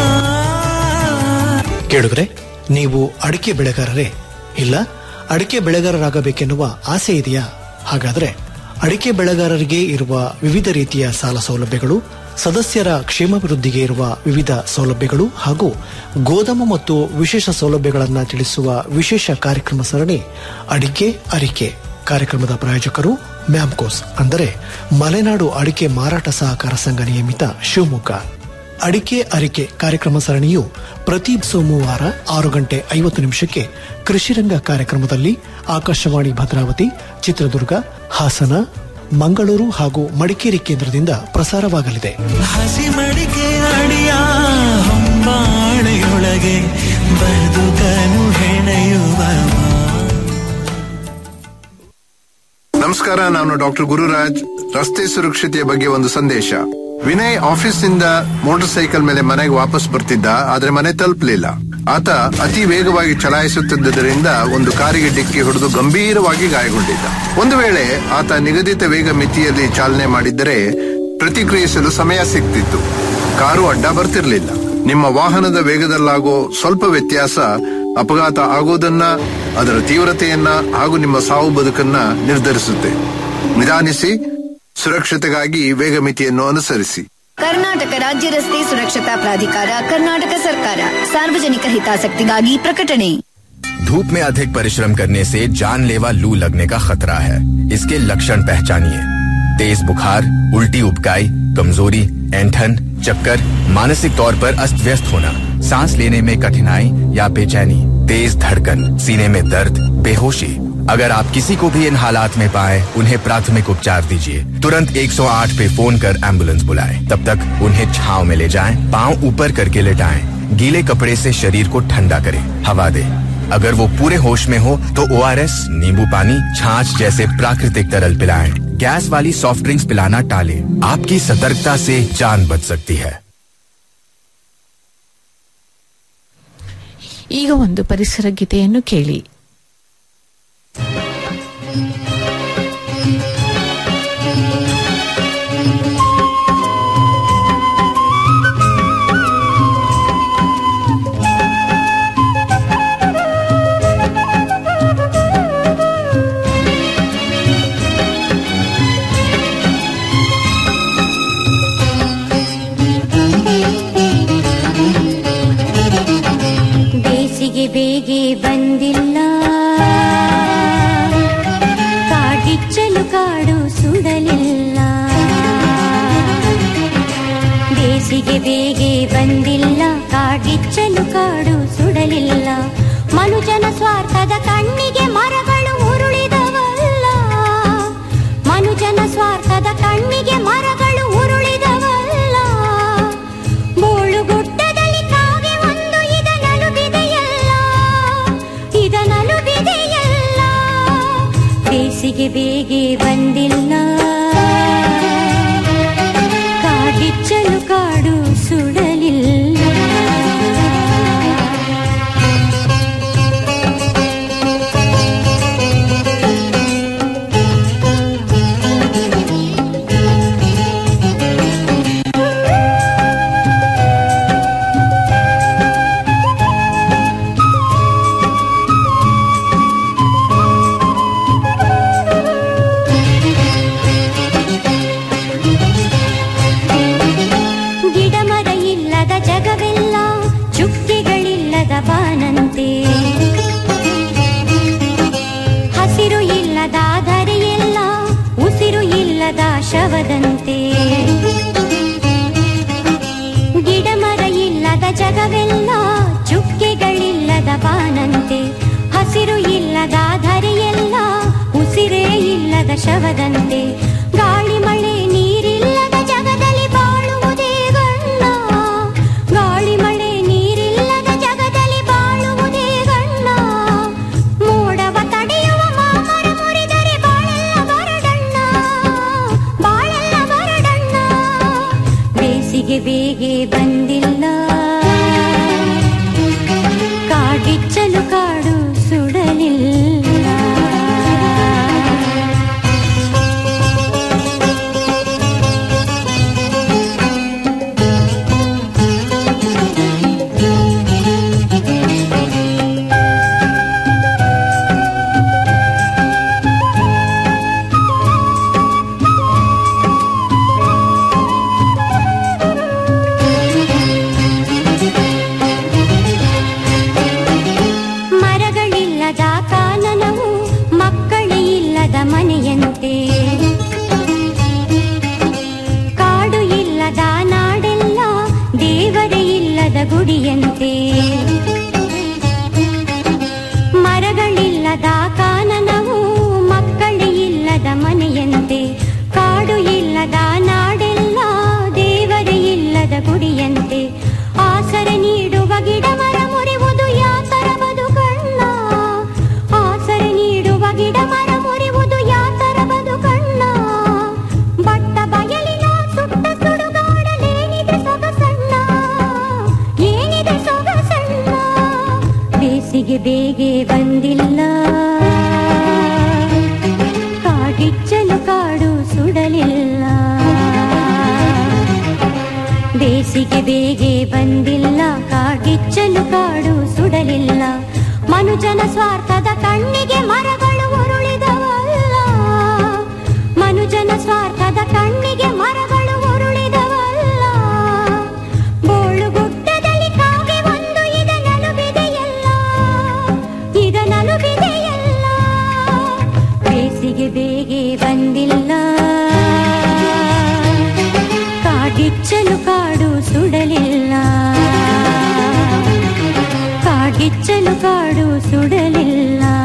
ಕೇಳುಗರೆ ನೀವು ಅಡಿಕೆ ಬೆಳೆಗಾರರೇ ಇಲ್ಲ ಅಡಿಕೆ ಬೆಳೆಗಾರರಾಗಬೇಕೆನ್ನುವ ಆಸೆ ಇದೆಯಾ ಹಾಗಾದ್ರೆ ಅಡಿಕೆ ಬೆಳೆಗಾರರಿಗೆ ಇರುವ ವಿವಿಧ ರೀತಿಯ ಸಾಲ ಸೌಲಭ್ಯಗಳು ಸದಸ್ಯರ ಕ್ಷೇಮಾಭಿವೃದ್ಧಿಗೆ ಇರುವ ವಿವಿಧ ಸೌಲಭ್ಯಗಳು ಹಾಗೂ ಗೋದಾಮು ಮತ್ತು ವಿಶೇಷ ಸೌಲಭ್ಯಗಳನ್ನು ತಿಳಿಸುವ ವಿಶೇಷ ಕಾರ್ಯಕ್ರಮ ಸರಣಿ ಅಡಿಕೆ ಅರಿಕೆ ಕಾರ್ಯಕ್ರಮದ ಪ್ರಾಯೋಜಕರು ಮ್ಯಾಮ್ಕೋಸ್ ಅಂದರೆ ಮಲೆನಾಡು ಅಡಿಕೆ ಮಾರಾಟ ಸಹಕಾರ ಸಂಘ ನಿಯಮಿತ ಶಿವಮೊಗ್ಗ ಅಡಿಕೆ ಅರಿಕೆ ಕಾರ್ಯಕ್ರಮ ಸರಣಿಯು ಪ್ರತಿ ಸೋಮವಾರ ಆರು ಗಂಟೆ ಐವತ್ತು ನಿಮಿಷಕ್ಕೆ ಕೃಷಿರಂಗ ಕಾರ್ಯಕ್ರಮದಲ್ಲಿ ಆಕಾಶವಾಣಿ ಭದ್ರಾವತಿ ಚಿತ್ರದುರ್ಗ ಹಾಸನ ಮಂಗಳೂರು ಹಾಗೂ ಮಡಿಕೇರಿ ಕೇಂದ್ರದಿಂದ ಪ್ರಸಾರವಾಗಲಿದೆ ಹಸಿ ಮಡಿಕೆ ಅಡಿಯ ಹೊಂಬಾಳೆಯೊಳಗೆ ಬದುಕನು ಹೆಣೆಯುವ ನಮಸ್ಕಾರ ನಾನು ಡಾಕ್ಟರ್ ಗುರುರಾಜ್ ರಸ್ತೆ ಸುರಕ್ಷತೆಯ ಬಗ್ಗೆ ಒಂದು ಸಂದೇಶ ವಿನಯ್ ಆಫೀಸ್ನಿಂದ ಮೋಟಾರ್ ಸೈಕಲ್ ಮೇಲೆ ಮನೆಗೆ ವಾಪಸ್ ಬರ್ತಿದ್ದ ಆದ್ರೆ ಮನೆ ತಲುಪಲಿಲ್ಲ ಆತ ಅತಿ ವೇಗವಾಗಿ ಚಲಾಯಿಸುತ್ತಿದ್ದರಿಂದ ಒಂದು ಕಾರಿಗೆ ಡಿಕ್ಕಿ ಹೊಡೆದು ಗಂಭೀರವಾಗಿ ಗಾಯಗೊಂಡಿದ್ದ ಒಂದು ವೇಳೆ ಆತ ನಿಗದಿತ ವೇಗ ಮಿತಿಯಲ್ಲಿ ಚಾಲನೆ ಮಾಡಿದ್ದರೆ ಪ್ರತಿಕ್ರಿಯಿಸಲು ಸಮಯ ಸಿಗ್ತಿತ್ತು ಕಾರು ಅಡ್ಡ ಬರ್ತಿರ್ಲಿಲ್ಲ ನಿಮ್ಮ ವಾಹನದ ವೇಗದಲ್ಲಾಗೋ ಸ್ವಲ್ಪ ವ್ಯತ್ಯಾಸ ಅಪಘಾತ ಆಗೋದನ್ನ ಅದರ ತೀವ್ರತೆಯನ್ನ ಹಾಗೂ ನಿಮ್ಮ ಸಾವು ಬದುಕನ್ನ ನಿರ್ಧರಿಸುತ್ತೆ ನಿಧಾನಿಸಿ ಸುರಕ್ಷತೆಗಾಗಿ ವೇಗ ಮಿತಿಯನ್ನು ಅನುಸರಿಸಿ ಕರ್ನಾಟಕ ರಾಜ್ಯ ರಸ್ತೆ ಸುರಕ್ಷತಾ ಪ್ರಾಧಿಕಾರ ಕರ್ನಾಟಕ ಸರ್ಕಾರ ಸಾರ್ವಜನಿಕ ಹಿತಾಸಕ್ತಿಗಾಗಿ ಪ್ರಕಟಣೆ धूप में अधिक परिश्रम करने से जानलेवा लू लगने का खतरा है इसके लक्षण पहचानिए तेज बुखार उल्टी उबकाई कमजोरी ऐंठन चक्कर मानसिक तौर पर अस्त व्यस्त होना सांस लेने में कठिनाई या बेचैनी तेज धड़कन सीने में दर्द बेहोशी अगर आप किसी को भी इन हालात में पाए उन्हें प्राथमिक उपचार दीजिए तुरंत 108 पे फोन कर एम्बुलेंस बुलाएं तब तक उन्हें छांव में ले जाएं पांव ऊपर करके लेटाएं गीले कपड़े से शरीर को ठंडा करें हवा दें अगर वो पूरे होश में हो तो ओ नींबू पानी छाछ जैसे प्राकृतिक तरल पिलाएं गैस वाली सॉफ्ट ड्रिंक्स पिलाना टालें आपकी सतर्कता से जान बच सकती है ಈಗ ಒಂದು ಪರಿಸರ ಗೀತೆಯನ್ನು ಕೇಳಿ ಬೇಸಿಗೆ ಬೇಗೆ ಬಂದಿಲ್ಲ ಕಾಡಿಚ್ಚಲು ಕಾಡು ಸುಡಲಿಲ್ಲ ಬೇಸಿಗೆ ಬೇಗೆ ಬಂದಿಲ್ಲ ಕಾಡಿಚ್ಚಲು ಕಾಡು ಸುಡಲಿಲ್ಲ ಮನುಜನ ಸ್ವಾರ್ಥದ ಕಣ್ಣಿಗೆ ಮರಗಳು ಉರುಳಿದವಲ್ಲ ಮನುಜನ ಸ್ವಾರ್ಥದ ಕಣ್ಣಿಗೆ ಮರಗಳು ಉರುಳಿದವಲ್ಲ ಬೋಳುಗುಡ್ಡದಲ್ಲಿ ಕಾಗೆ ಒಂದು ಇದನಲುಬಿದೆಯಲ್ಲ ಇದನಲುಬಿದೆಯಲ್ಲ ಬೇಸಿಗೆ ಬೇಗೆ ಬಂದಿಲ್ಲ ಕಾಡಿಚ್ಚಲು ಕಾಡು ಸುಡಲಿಲ್ಲ ಗಿಡ ಮರ ಇಲ್ಲದ ಜಗವೆಲ್ಲ ಚುಕ್ಕಿಗಳಿಲ್ಲದ ಬಾನಂತೆ ಹಸಿರು ಇಲ್ಲದ ಧರೆಯೆಲ್ಲ ಉಸಿರು ಇಲ್ಲದ ಶವದಂತೆ ಗಿಡ ಮರ ಇಲ್ಲದ ಜಗವೆಲ್ಲ ಚುಕ್ಕಿಗಳಿಲ್ಲದ ಬಾನಂತೆ ಹಸಿರು ಇಲ್ಲದ ಧರೆಯೆಲ್ಲ ಉಸಿರೇ ಇಲ್ಲದ ಶವದಂತೆ ಗಾಳಿ ಮಳೆ ನೀರಿಲ್ಲದ ಜಗದಲ್ಲಿ ಬಾಳುವುದೇ ಗಣ್ಣ ಗಾಳಿ ಮಳೆ ನೀರಿಲ್ಲದ ಜಗದಲ್ಲಿ ಬಾಳುವುದೇ ಗಣ್ಣ ಮೋಡವ ತಡೆಯುವ ಮಾಮರ ಮುರಿದರೆ ಬಾಳೆಲ್ಲ ಬರಡಣ್ಣ ಬಾಳೆಲ್ಲ ಬರಡಣ್ಣ ಬೇಸಿಗೆ ಬೇಗೆ ಬಂದಿಲ್ಲ ಕಾಡಿಚ್ಚಲು ಕಾಡು ಸುಡಲಿಲ್ಲ ಮರಗಳಿಲ್ಲದ ಕಾನನವು ಮಕ್ಕಳೇ ಇಲ್ಲದ ಮನೆಯಂತೆ ಕಾಡು ಇಲ್ಲದ ನಾಡೆಲ್ಲ ದೇವರೇ ಇಲ್ಲದ ಗುಡಿಯಂತೆ ಮರಗಳಿಲ್ಲದ ಕಾನನವು ಮಕ್ಕಳೇ ಇಲ್ಲದ ಮನೆಯಂತೆ ಕಾಡು ಇಲ್ಲದ ನಾಡೆಲ್ಲ ದೇವರೇ ಇಲ್ಲದ ಗುಡಿಯಂತೆ ಆಸರೆ ನೀಡುವ ಗಿಡ ಮರ ಮುರಿವುದು ಯಾತರ ಬದುಕಣ್ಣ ಆಸರೆ ನೀಡುವ ಗಿಡ ಮರ ಮುರಿವುದು ಯಾತರ ಬದುಕಣ್ಣ ಬಟ್ಟ ಬಯಲಿನ ಸುಟ್ಟ ಸುಡುಗಾಡಲೇನಿದೆ ಸೊಗಸಣ್ಣ ಏನಿದೆ ಸೊಗಸಣ್ಣ ಬೇಸಿಗೆ ಬೇಗೆ ಬಂದಿಲ್ಲ ಕಾಡಿಚ್ಚಲು ಕಾಡು ಸುಡಲಿಲ್ಲ ಬೇಸಿಗೆ ಬೇಗೆ ಬಂದಿಲ್ಲ ಕಾಡಿಚ್ಚಲು ಕಾಡು ಸುಡಲಿಲ್ಲ ಮನುಜನ ಸ್ವಾರ್ಥದ ಕಣ್ಣಿಗೆ ಮರಗಳು ಉರುಳಿದವಲ್ಲ ಮನುಜನ ಸ್ವಾರ್ಥದ ಕಣ್ಣಿಗೆ ಮರಗಳು ಉರುಳಿದವಲ್ಲ ಬೋಳುಗುಡ್ಡದಲ್ಲಿ ಕಾಗೆ ಒಂದು ಇದನಲುಬಿದೆಯಲ್ಲ ಇದನಲುಬಿದೆಯಲ್ಲ ಬೇಸಿಗೆ ಬೇಗೆ ಬಂದಿಲ್ಲ ಕಾಡಿಚ್ಚಲು ಕಾಡ್ಗಿಚ್ಚಲು ಕಾಡು ಸುಡಲಿಲ್ಲ ಕಾಡ್ಗಿಚ್ಚಲು ಕಾಡು ಸುಡಲಿಲ್ಲ